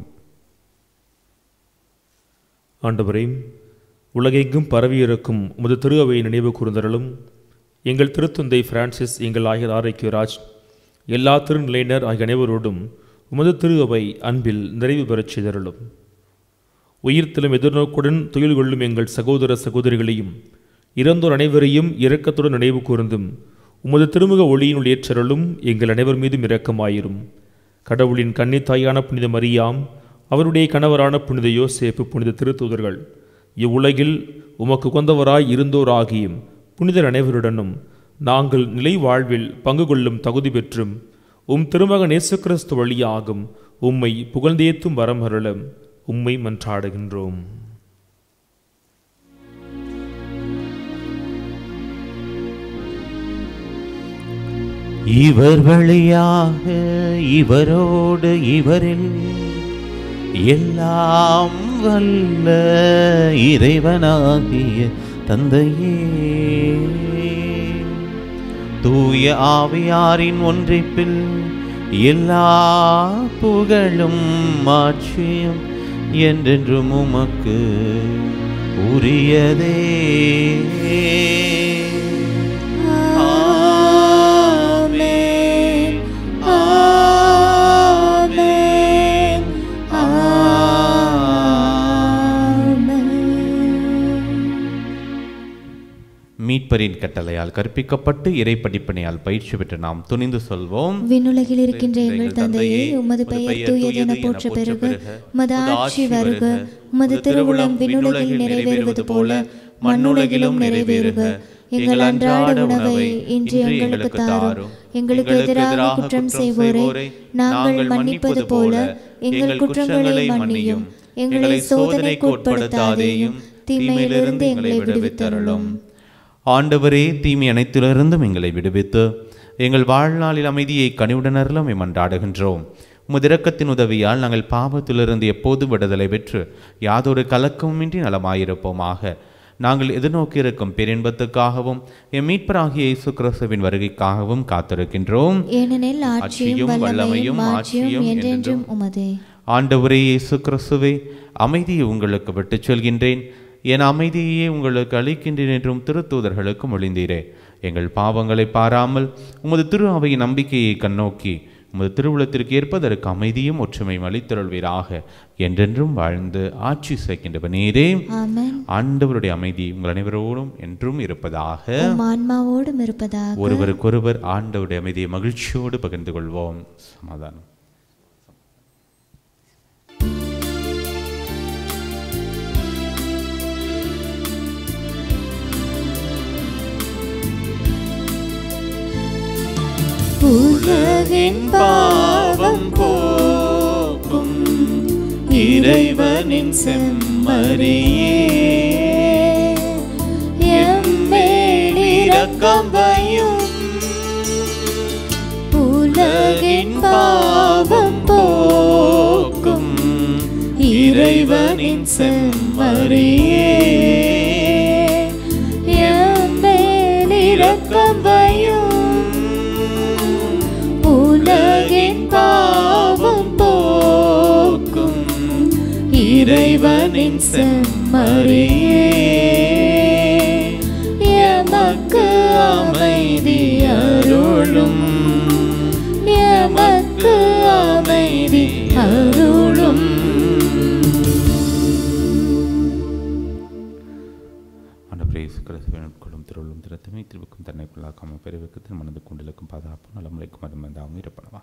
ஆண்டவரே உலகெங்கும் பரவியிருக்கும் உமது திரு அவையை நினைவு கூர்ந்தருளும் எங்கள் திருத்தந்தை பிரான்சிஸ் எங்கள் ஆயர் ஆரோக்கியராஜ் எல்லா திருநிலையினர் ஆகிய அனைவரோடும் உமது திரு அவை அன்பில் நிறைவு பெறச் செய்தருளும் உயிர்த்தலும் எதிர்நோக்குடன் துயில் கொள்ளும் எங்கள் சகோதர சகோதரிகளையும் இறந்தோர் அனைவரையும் இரக்கத்துடன் நினைவு கூர்ந்தும் உமது திருமுக ஒளியினுள் ஏற்றருளும் எங்கள் அனைவர் மீதும் இரக்கமாயிரும் கடவுளின் கன்னித்தாயான புனித மரியாம் அவருடைய கணவரான புனித யோசேப்பு புனித திருத்தூதர்கள் இவ்வுலகில் உமக்கு கொந்தவராய் இருந்தோராகியும் புனிதர் அனைவருடனும் நாங்கள் நிலை வாழ்வில் பங்கு கொள்ளும் தகுதி பெற்றும் உம் திருமகன் இயேசு கிறிஸ்து வழியாகும் உம்மை புகழ்ந்தேத்தும் வரமருளும் உம்மை மன்றாடுகின்றோம் இவர் வழியாக இவரோடு இவரில் எல்லாம் வல்ல இறைவனாகிய தந்தையே தூய ஆவியாரின் ஒன்றிப்பில் எல்லா புகழும் மாட்சியும் என்றென்றும் உமக்கு உரியதே ஆமென் ஆமென் ஆமென் மீட்பரின் கட்டளையால் கற்பிக்கப்பட்டு இறை படிப்பினையால் பயிற்சி பெற்று நாம் துணிந்து சொல்வோம் விண்ணுலகில் இருக்கின்ற எங்கள் தந்தையே உமது பெயர் தூயதென போற்ற பெருக உமது ஆட்சி வருக உமது திருவுளம் விண்ணுலகில் நிறைவேறுவது போல மண்ணுலகிலும் நிறைவேறுக எங்கள் அன்றாட உணவை இன்று எங்களுக்கு தாரும் எங்களுக்கு எதிராக குற்றம் செய்வோரை நாங்கள் மன்னிப்பது போல எங்கள் குற்றங்களை மன்னியும் எங்களை சோதனைக்கு உட்படுத்தாதேயும் தீமையிலிருந்து எங்களை விடுவித்தருளும் ஆண்டவரே தீமை அனைத்திலிருந்தும் எங்களை விடுவித்து எங்கள் வாழ்நாளில் அமைதியை கனிவுடனர்களும் மன்றாடுகின்றோம் உமது இரக்கத்தின் உதவியால் நாங்கள் பாவத்திலிருந்து எப்போது விடுதலை பெற்று யாதொரு கலக்கமுமின்றி நலமாயிருப்போமாக நாங்கள் எதிர்நோக்கியிருக்கும் பேரின்பத்துக்காகவும் எம் மீட்பராகிய இயேசு கிறிஸ்துவின் வருகைக்காகவும் காத்திருக்கின்றோம் ஏனெனில் ஆட்சியும் வல்லமையும் மாட்சியும் என்றென்றும் உமதே ஆண்டவரே இயேசு கிறிஸ்துவே அமைதியை உங்களுக்கு விட்டுச் சொல்கின்றேன் என் அமைதியையே உங்களுக்கு அளிக்கின்றேன் என்றும் திருத்தூதர்களுக்கு மொழிந்தீரே எங்கள் பாவங்களை பாராமல் உமது திரு அவையின் நம்பிக்கையை கண்ணோக்கி உமது திருவுளத்திற்கு ஏற்பதற்கு அமைதியும் ஒற்றுமையும் அளித்தருள்வீராக என்றென்றும் வாழ்ந்து ஆட்சி செய்கின்றவர் நீரே ஆமென் ஆண்டவருடைய அமைதி உங்கள் அனைவரோடும் என்றும் இருப்பதாக உம் ஆன்மாவோடும் இருப்பதாக ஒருவருக்கொருவர் ஆண்டவருடைய அமைதியை மகிழ்ச்சியோடு பகிர்ந்து கொள்வோம் சமாதானம் உலகின் பாவம் போக்கும் இறைவனின் செம்மறியே எம்மேல் இரக்கம் வையும் உலகின் பாவம் போக்கும் இறைவனின் செம்மறியே எம்மேல் இரக்கம் வையும் உலகின் பாவம் போக்கும் இறைவனின் செம்மறியே எமக்கு அமைதி அருளும் எமக்கு அமைதி அருளும் ஆண்டவரே இயேசு கிறிஸ்துவின் உட்கொள்ளும் திருவள்ளும் திறத்தமே திருவுக்கும் தன்னைக்குள்ளாக்காமல் பெருவுக்கு திரு மனது கொண்டிருக்கும் பாதுகாப்பு நலமுறைக்கும் மருமந்தாகவும் இருப்பனவா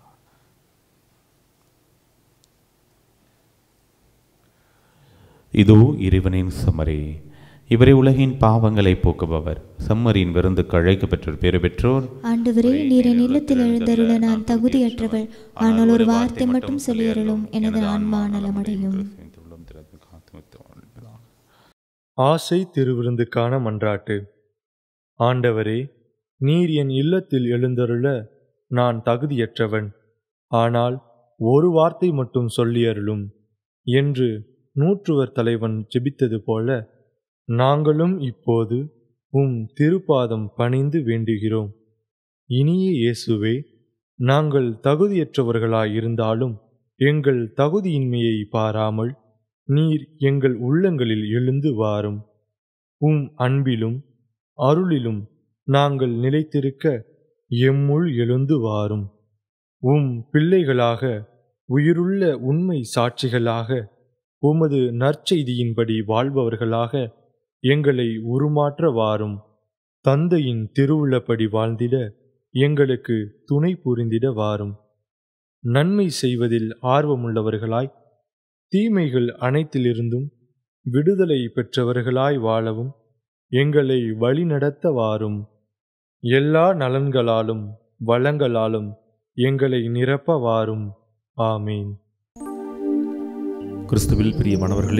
இதோ இறைவனின் சமரே இவரை உலகின் பாவங்களை போக்குபவர் சம்மரின் விருந்துக்கு அழைக்க பெற்றோர் பேறு பெற்றோர் ஆண்டவரே நீர் என் இல்லத்தில் எழுந்தருள நான் தகுதியற்றவள் ஆனால் ஒரு வார்த்தை மட்டும் சொல்லியருளும் எனது ஆன்மா நலமடையும் திருவுள்ளம் திறந்து காத்து வாழ்வதாக. ஆசை திருவிருந்துக்கான மன்றாட்டு ஆண்டவரே நீர் என் இல்லத்தில் எழுந்தருள நான் தகுதியற்றவன் ஆனால் ஒரு வார்த்தை மட்டும் சொல்லியருளும் என்று நூற்றுவர் தலைவன் ஜெபித்தது போல நாங்களும் இப்போது உம் திருப்பாதம் பணிந்து வேண்டுகிறோம் இனிய இயேசுவே நாங்கள் தகுதியற்றவர்களாயிருந்தாலும் எங்கள் தகுதியின்மையை பாராமல் நீர் எங்கள் உள்ளங்களில் எழுந்து வாரும் உம் அன்பிலும் அருளிலும் நாங்கள் நிலைத்திருக்க எம்முள் எழுந்து வாரும் உம் பிள்ளைகளாக உயிருள்ள உண்மை சாட்சிகளாக உமது நற்செய்தியின்படி வாழ்பவர்களாக எங்களை உருமாற்ற வாரும் தந்தையின் திருவுள்ளப்படி வாழ்ந்திட எங்களுக்கு துணை புரிந்திட வாரும் நன்மை செய்வதில் ஆர்வமுள்ளவர்களாய் தீமைகள் அனைத்திலிருந்தும் விடுதலை பெற்றவர்களாய் வாழவும் எங்களை வழிநடத்த வாரும் எல்லா நலன்களாலும் வளங்களாலும் எங்களை நிரப்ப வாரும் ஆமீன் கிறிஸ்துவில் பிரியமானவர்களே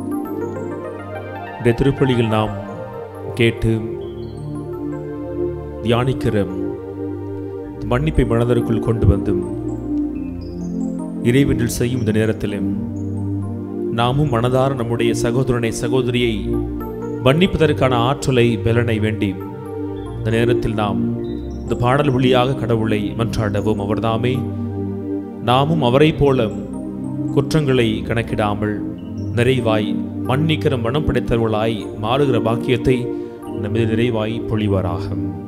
இந்த திருப்பலியில் நாம் கேட்டு தியானிக்கிற மன்னிப்பை மனதருக்குள் கொண்டு வந்து இறைவனில் செய்யும் இந்த நேரத்தில் நாமும் மனதார நம்முடைய சகோதரனை சகோதரியை மன்னிப்பதற்கான ஆற்றலை பலனை வேண்டி இந்த நேரத்தில் நாம் இந்த பாடல் வழியாக கடவுளை மன்றாடவும் அவர்தாமே நாமும் அவரைப் போல குற்றங்களை கணக்கிடாமல் நிறைவாய் மன்னிக்கிற மனம் படைத்தவர்களாய் மாறுகிற பாக்கியத்தை நமது நிறைவாய் பொழிவாராக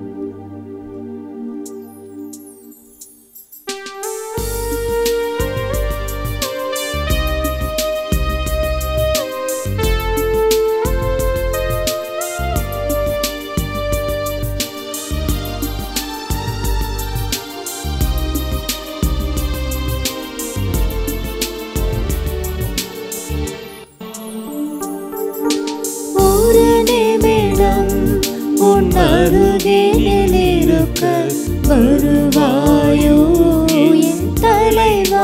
ஒரு நிமிடம் உன் அருகினில் இருக்க வருவாயோ என் தலைவா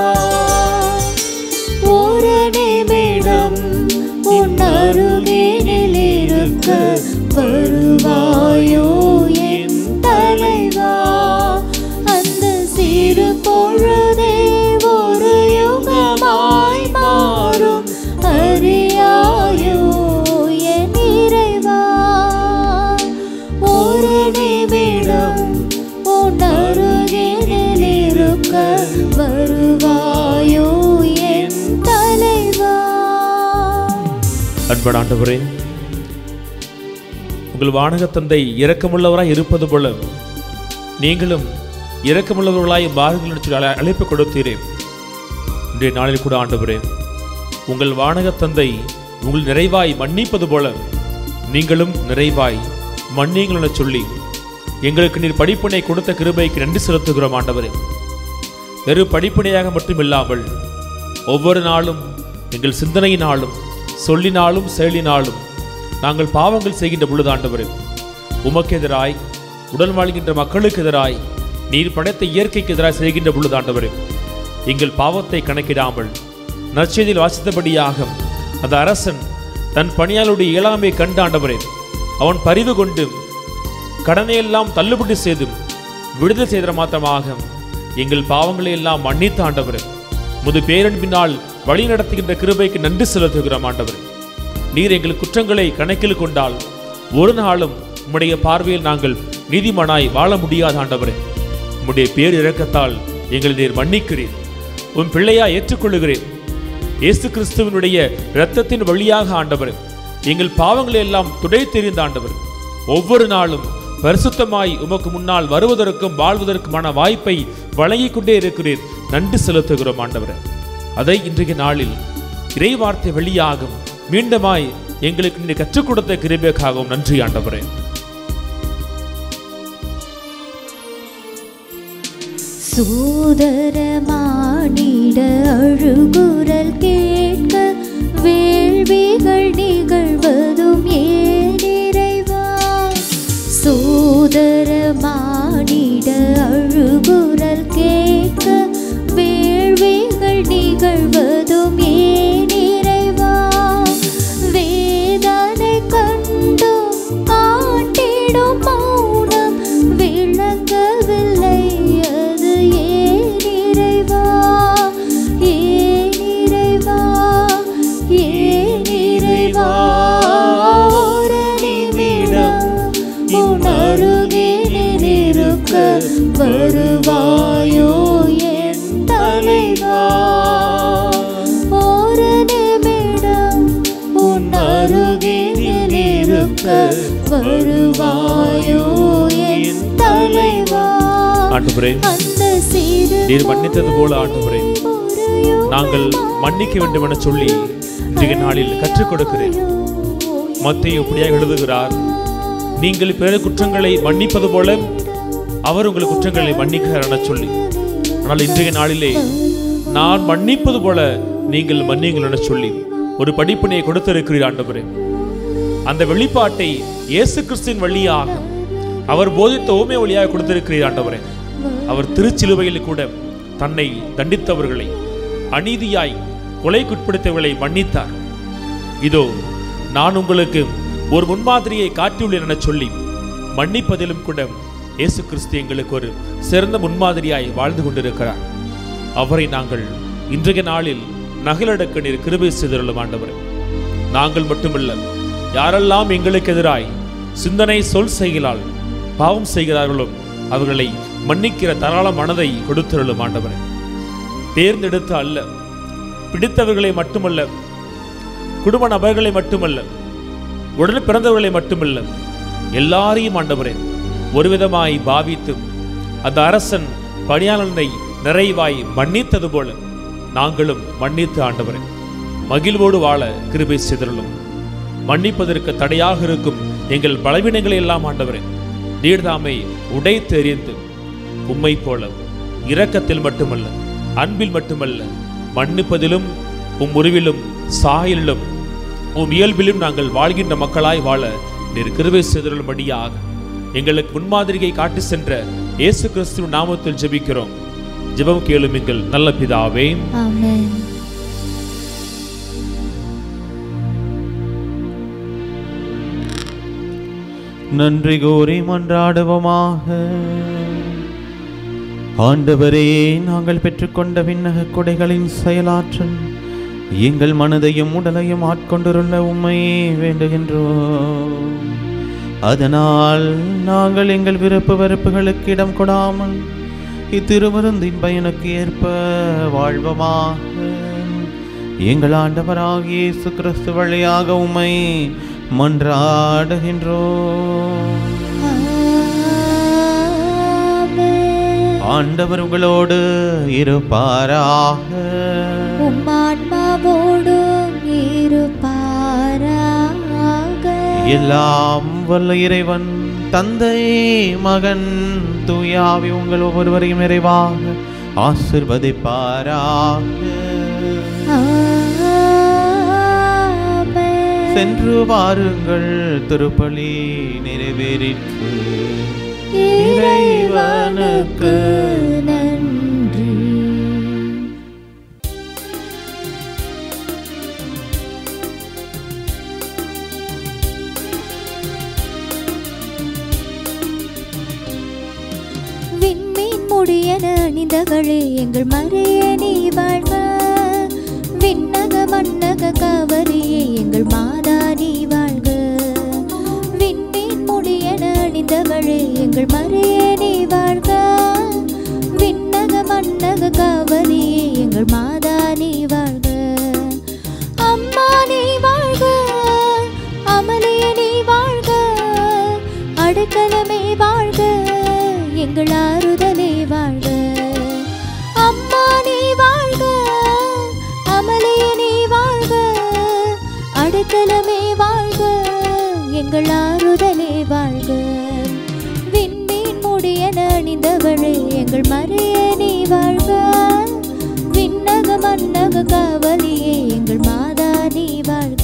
ஒரு நிமிடம் உன் அருகினில் இருக்க வருவாயோ என் தலைவா அந்த சிறு பொழுதே ஒரு யுகமாய் மாறும் அறியாயோ என் இறைவா ஒரு நிமிடம் உன் அருகினில் இருக்க வருவாயோ என் தலைவா அன்பன் ஆண்டவரே உங்கள் வானக தந்தை இரக்கமுள்ளவராய் இருப்பது போல நீங்களும் இரக்கமுள்ளவர்களாய் மாறுங்கள் என்று சொல்லி அழை- அழைப்பு கொடுத்தீரே இன்றைய நாளில் கூட ஆண்டவரே உங்கள் வானக தந்தை உங்கள் நிறைவாய் மன்னிப்பது போல நீங்களும் நிறைவாய் மன்னியுங்கள் என சொல்லி எங்களுக்கு நீர் படிப்பினை கொடுத்த கிருபைக்கு நன்றி செலுத்துகிறோம் ஆண்டவரே வெறும் படிப்பினையாக மட்டும் இல்லாமல் ஒவ்வொரு நாளும் எங்கள் சிந்தனையினாலும் சொல்லினாலும் செயலினாலும் நாங்கள் பாவங்கள் செய்கின்ற பொழுது ஆண்டவரே உமக்கு எதிராய் உடல் வாழ்கின்ற மக்களுக்கு எதிராய் நீர் படைத்த இயற்கைக்கு எதிராய் செய்கின்ற பொழுது ஆண்டவரே எங்கள் பாவத்தை கணக்கிடாமல் நற்செய்தியில் வாசித்தபடியாக அந்த அரசன் தன் பணியாளுடைய இயலாமை கண்டு ஆண்டவரே அவன் பரிவு கொண்டு கடனையெல்லாம் தள்ளுபடி செய்தும் விடுதலை செய்த மாத்திரமாக எங்கள் பாவங்களை எல்லாம் மன்னித்த ஆண்டவர் முது பேரன்பினால் வழி நடத்துகின்ற கிருபைக்கு நன்றி செலுத்துகிறோம் ஆண்டவர் நீர் எங்கள் குற்றங்களை கணக்கில் கொண்டால் ஒரு நாளும் உம்முடைய பார்வையில் நாங்கள் நீதிமானாய் வாழ முடியாத ஆண்டவரே உம்முடைய பேர் இரக்கத்தால் எங்களை நீர் மன்னிக்கிறீர் உன் பிள்ளையா ஏற்றுக்கொள்ளுகிறேன் இயேசு கிறிஸ்துவினுடைய இரத்தத்தின் வழியாக ஆண்டவர் எங்கள் பாவங்களை எல்லாம் துடை தெரிந்த ஆண்டவர் ஒவ்வொரு நாளும் பரிசுத்தமாய் உமக்கு முன்னால் வருவதற்கும் வாழ்வதற்குமான வாய்ப்பை வழங்கிக் கொண்டே இருக்கிறீர் நன்றி செலுத்துகிறோம் ஆண்டவரே அதை இன்றைய நாளில் இறை வார்த்தை வழியாகும் மீண்டுமாய் எங்களுக்கு நீர் கற்றுக் கொடுத்த கிருபைக்காகவும் நன்றி ஆண்டவரே சோதரமானிட அழுகுரல் கேட்க வேள்விகள் நிகழ்வதும் ஏன் இறைவா சோதரமானிட அழுகுரல் கேட்க வேள்விகள் நிகழ்வதும் ஏன் இறைவா வேதனை கண்டும் காட்டிடும் மௌனம் விளங்கவில்லை அது ஏன் இறைவா ஏன் இறைவா ஏன் வருவாயோ என் தலைவா ஒரு நிமிடம் உன் அருகில் இருக்க வருவாயோ என் தலைவா ஆண்டவரே அந்த சிறு நீர் மன்னித்தது போல ஆண்டவரே முறையோ நாங்கள் மன்னிக்க வேண்டும் என சொல்லி இன்றைய நாளில் கற்றுக் கொடுக்கிறேன் மத்திய இப்படியாக எழுதுகிறார் நீங்கள் பிற குற்றங்களை மன்னிப்பது போல அவர் உங்கள் குற்றங்களை மன்னிக்கிறார் என சொல்லி ஆனால் இன்றைய நாளிலே நான் மன்னிப்பது போல நீங்கள் மன்னியுங்கள் என சொல்லி ஒரு படிப்பினை கொடுத்திருக்கிறீர் ஆண்டவரே அந்த வெளிப்பாட்டை இயேசு கிறிஸ்துவின் வழியாக அவர் போதித்த ஓமே வழியாக கொடுத்திருக்கிறீர் ஆண்டவரே அவர் திருச்சிலுவையில் கூட தன்னை தண்டித்தவர்களை அநீதியாய் கொலைக்குட்படுத்தவர்களை மன்னித்தார் இதோ நான் உங்களுக்கு ஒரு முன்மாதிரியை காட்டியுள்ளேன் என சொல்லி மன்னிப்பதிலும் கூட இயேசு கிறிஸ்து எங்களுக்கு ஒரு சிறந்த முன்மாதிரியாய் வாழ்ந்து கொண்டிருக்கிறார் அவரை நாங்கள் இன்றைய நாளில் நகலடக்க நீர் கிருபை செய்தருளும் ஆண்டவர் நாங்கள் மட்டுமல்ல யாரெல்லாம் எங்களுக்கு எதிராய் சிந்தனை சொல் செய்களால் பாவம் செய்கிறார்களோ அவர்களை மன்னிக்கிற தாராள மனதை கொடுத்தருளும் ஆண்டவரே தேர்ந்தெடுத்த அல்ல பிடித்தவர்களை மட்டுமல்ல குடும்ப நபர்களை மட்டுமல்ல உடன் பிறந்தவர்களை மட்டுமல்ல எல்லாரையும் ஆண்டவரே ஒரு விதமாய் பாவித்து அந்த அரசன் பணியாளனை நிறைவாய் மன்னித்தது போல நாங்களும் மன்னித்து ஆண்டவரே மகிழ்வோடு வாழ கிருபை செய்தருளும் மன்னிப்பதற்கு தடையாக இருக்கும் எங்கள் பலவீனங்களை எல்லாம் ஆண்டவரே நீர்தாமை உடைத்து எறிந்து உம்மை போல இரக்கத்தில் மட்டுமல்ல அன்பில் மட்டுமல்ல மன்னிப்பதிலும் உம் உருவிலும் சாயலிலும் உம் இயல்பிலும் நாங்கள் வாழ்கின்ற மக்களாய் வாழ நீர் கிருபை செய்தருளும்படியாக எங்களுக்கு முன்மாதிரியை காட்டி சென்ற இயேசு கிறிஸ்துவின் நாமத்தில் ஜெபிக்கிறோம் ஜெபம் கேளும் எங்கள் நல்ல பிதாவே ஆமென் நன்றி கூறி மன்றாடுவோமாக ஆண்டவரே நாங்கள் பெற்றுக்கொண்ட விண்ணக கொடைகளின் செயலாற்றல் எங்கள் மனதையும் உடலையும் ஆட்கொண்டிருள்ள உண்மையே வேண்டுகின்றோம் அதனால் நாங்கள் எங்கள் விருப்பு வெறுப்புகளுக்கு இடம் கொடாமல் இத்திருமருந்தின் பயனுக்கு ஏற்ப வாழ்வமாக எங்கள் ஆண்டவராகிய இயேசு கிறிஸ்து வழியாக உம்மை மன்றாடுகின்றோம் ஆமென். ஆண்டவர் உங்களோடு இருப்பாராக உம்மான்மாவோடும் இருப்பாராக எல்லாம் வல்ல இறைவன் தந்தை மகன் தூயாவி உங்கள் ஒவ்வொருவரையும் நிறைவாக ஆசிர்வதிப்பாராக ஆமென். சென்று வாருங்கள் திருப்பலி நிறைவேறிற்று இறைவனுக்கு நன்றி விண்மீன் முடியன அணிந்தவளே எங்கள் மறைய நீ வாழ்க விண்ணக மண்ணக கவரியே எங்கள் மாதா நீ வாழ்க விண்மீன் முடியன அணிந்தவளே எங்கள் மறைய நீ வாழ்க விண்ணக மண்ணக கவரியே எங்கள் மாதா நீ வாழ்க அம்மா நீ வாழ்க அமலிய நீ வாழ்க அடைக்கலமே வாழ்க எங்கள் ஆறுதலே வாழ்க அம்மா நீ வாழ்க அமலிய நீ வாழ்க அடைக்கலமே வாழ்க எங்கள் ஆறுதலே வாழ்க விண்மீன் முடியன அணிந்தவளே எங்கள் மறைய நீ வாழ்க விண்ணக மன்னக காவலியே எங்கள் மாதா நீ வாழ்க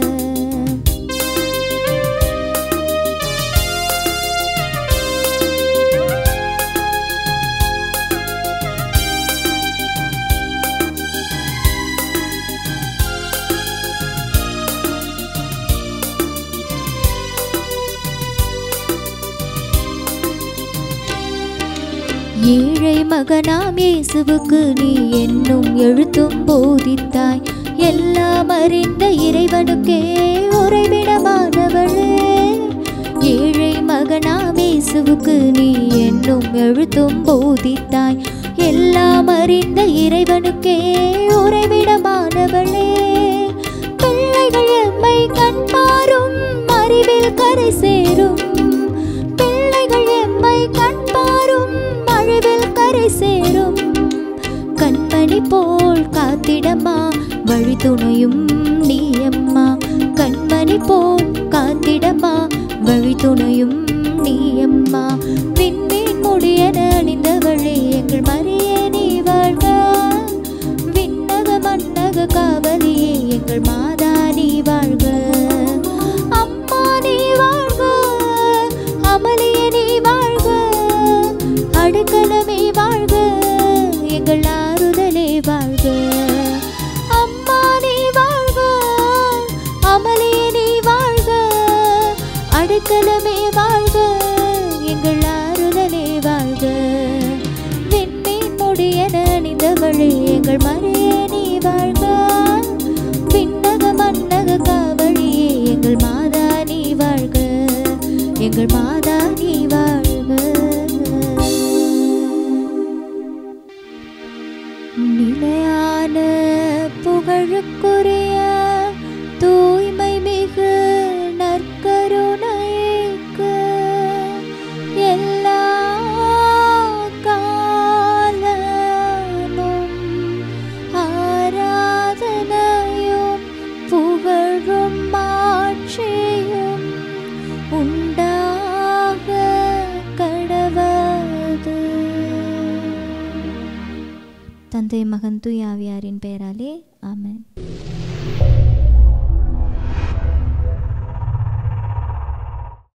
ஏழை மகனாம் இயேசுவுக்கு நீ என்னும் எழுத்தும் போதித்தாய் எல்லாம் அறிந்த இறைவனுக்கே உறைவிடமானவளே ஏழை மகனாம் இயேசுவுக்கு நீ என்னும் எழுத்தும் போதித்தாய் எல்லாம் அறிந்த இறைவனுக்கே உறைவிடமானவளே பிள்ளைகள் எம்மை கண்பாரும் அறிவில் கரை சேரும் பிள்ளைகள் எம்மை கண்பாரும் அழிவில் கரை சேரும் கண்மணி போல் காத்திடம்மா வழி துணையும் நீ அம்மா கண்மணி போல் காத்திடம்மா வழி துணையும் நீ அம்மா விண்மீன் முடியன அணிந்தவளே எங்கள் மரிய நீ வாழ்க விண்ணக மன்னக காவலியே எங்கள் மாதா நீ வாழ்க அம்மா நீ வாழ்க அமலிய நீ வாழ்க அடுக்கலமே வாழ்க எங்கள் ஆறுதலே வாழ்க அம்மா நீ வாழ்க அமலிய நீ வாழ்க அடுக்கலமே வாழ்க எங்கள் ஆறுதலே வாழ்க விண்மீன் முடியன அணிந்தவளே எங்கள் மறைய நீ வாழ்க விண்ணக மன்னக காவலியே எங்கள் மாதா நீ வாழ்க எங்கள் மாதா நீ வாழ்க நிலையான புகழுக்குரிய தூய்மை மிகு நற்கருணைக்கு எல்லா காலமும் ஆராதனையும் புகழும் மாட்சியும் உண்டாக கடவது தந்தை மகன் தூய் ஆவியாரின் பெயராலே ஆமென்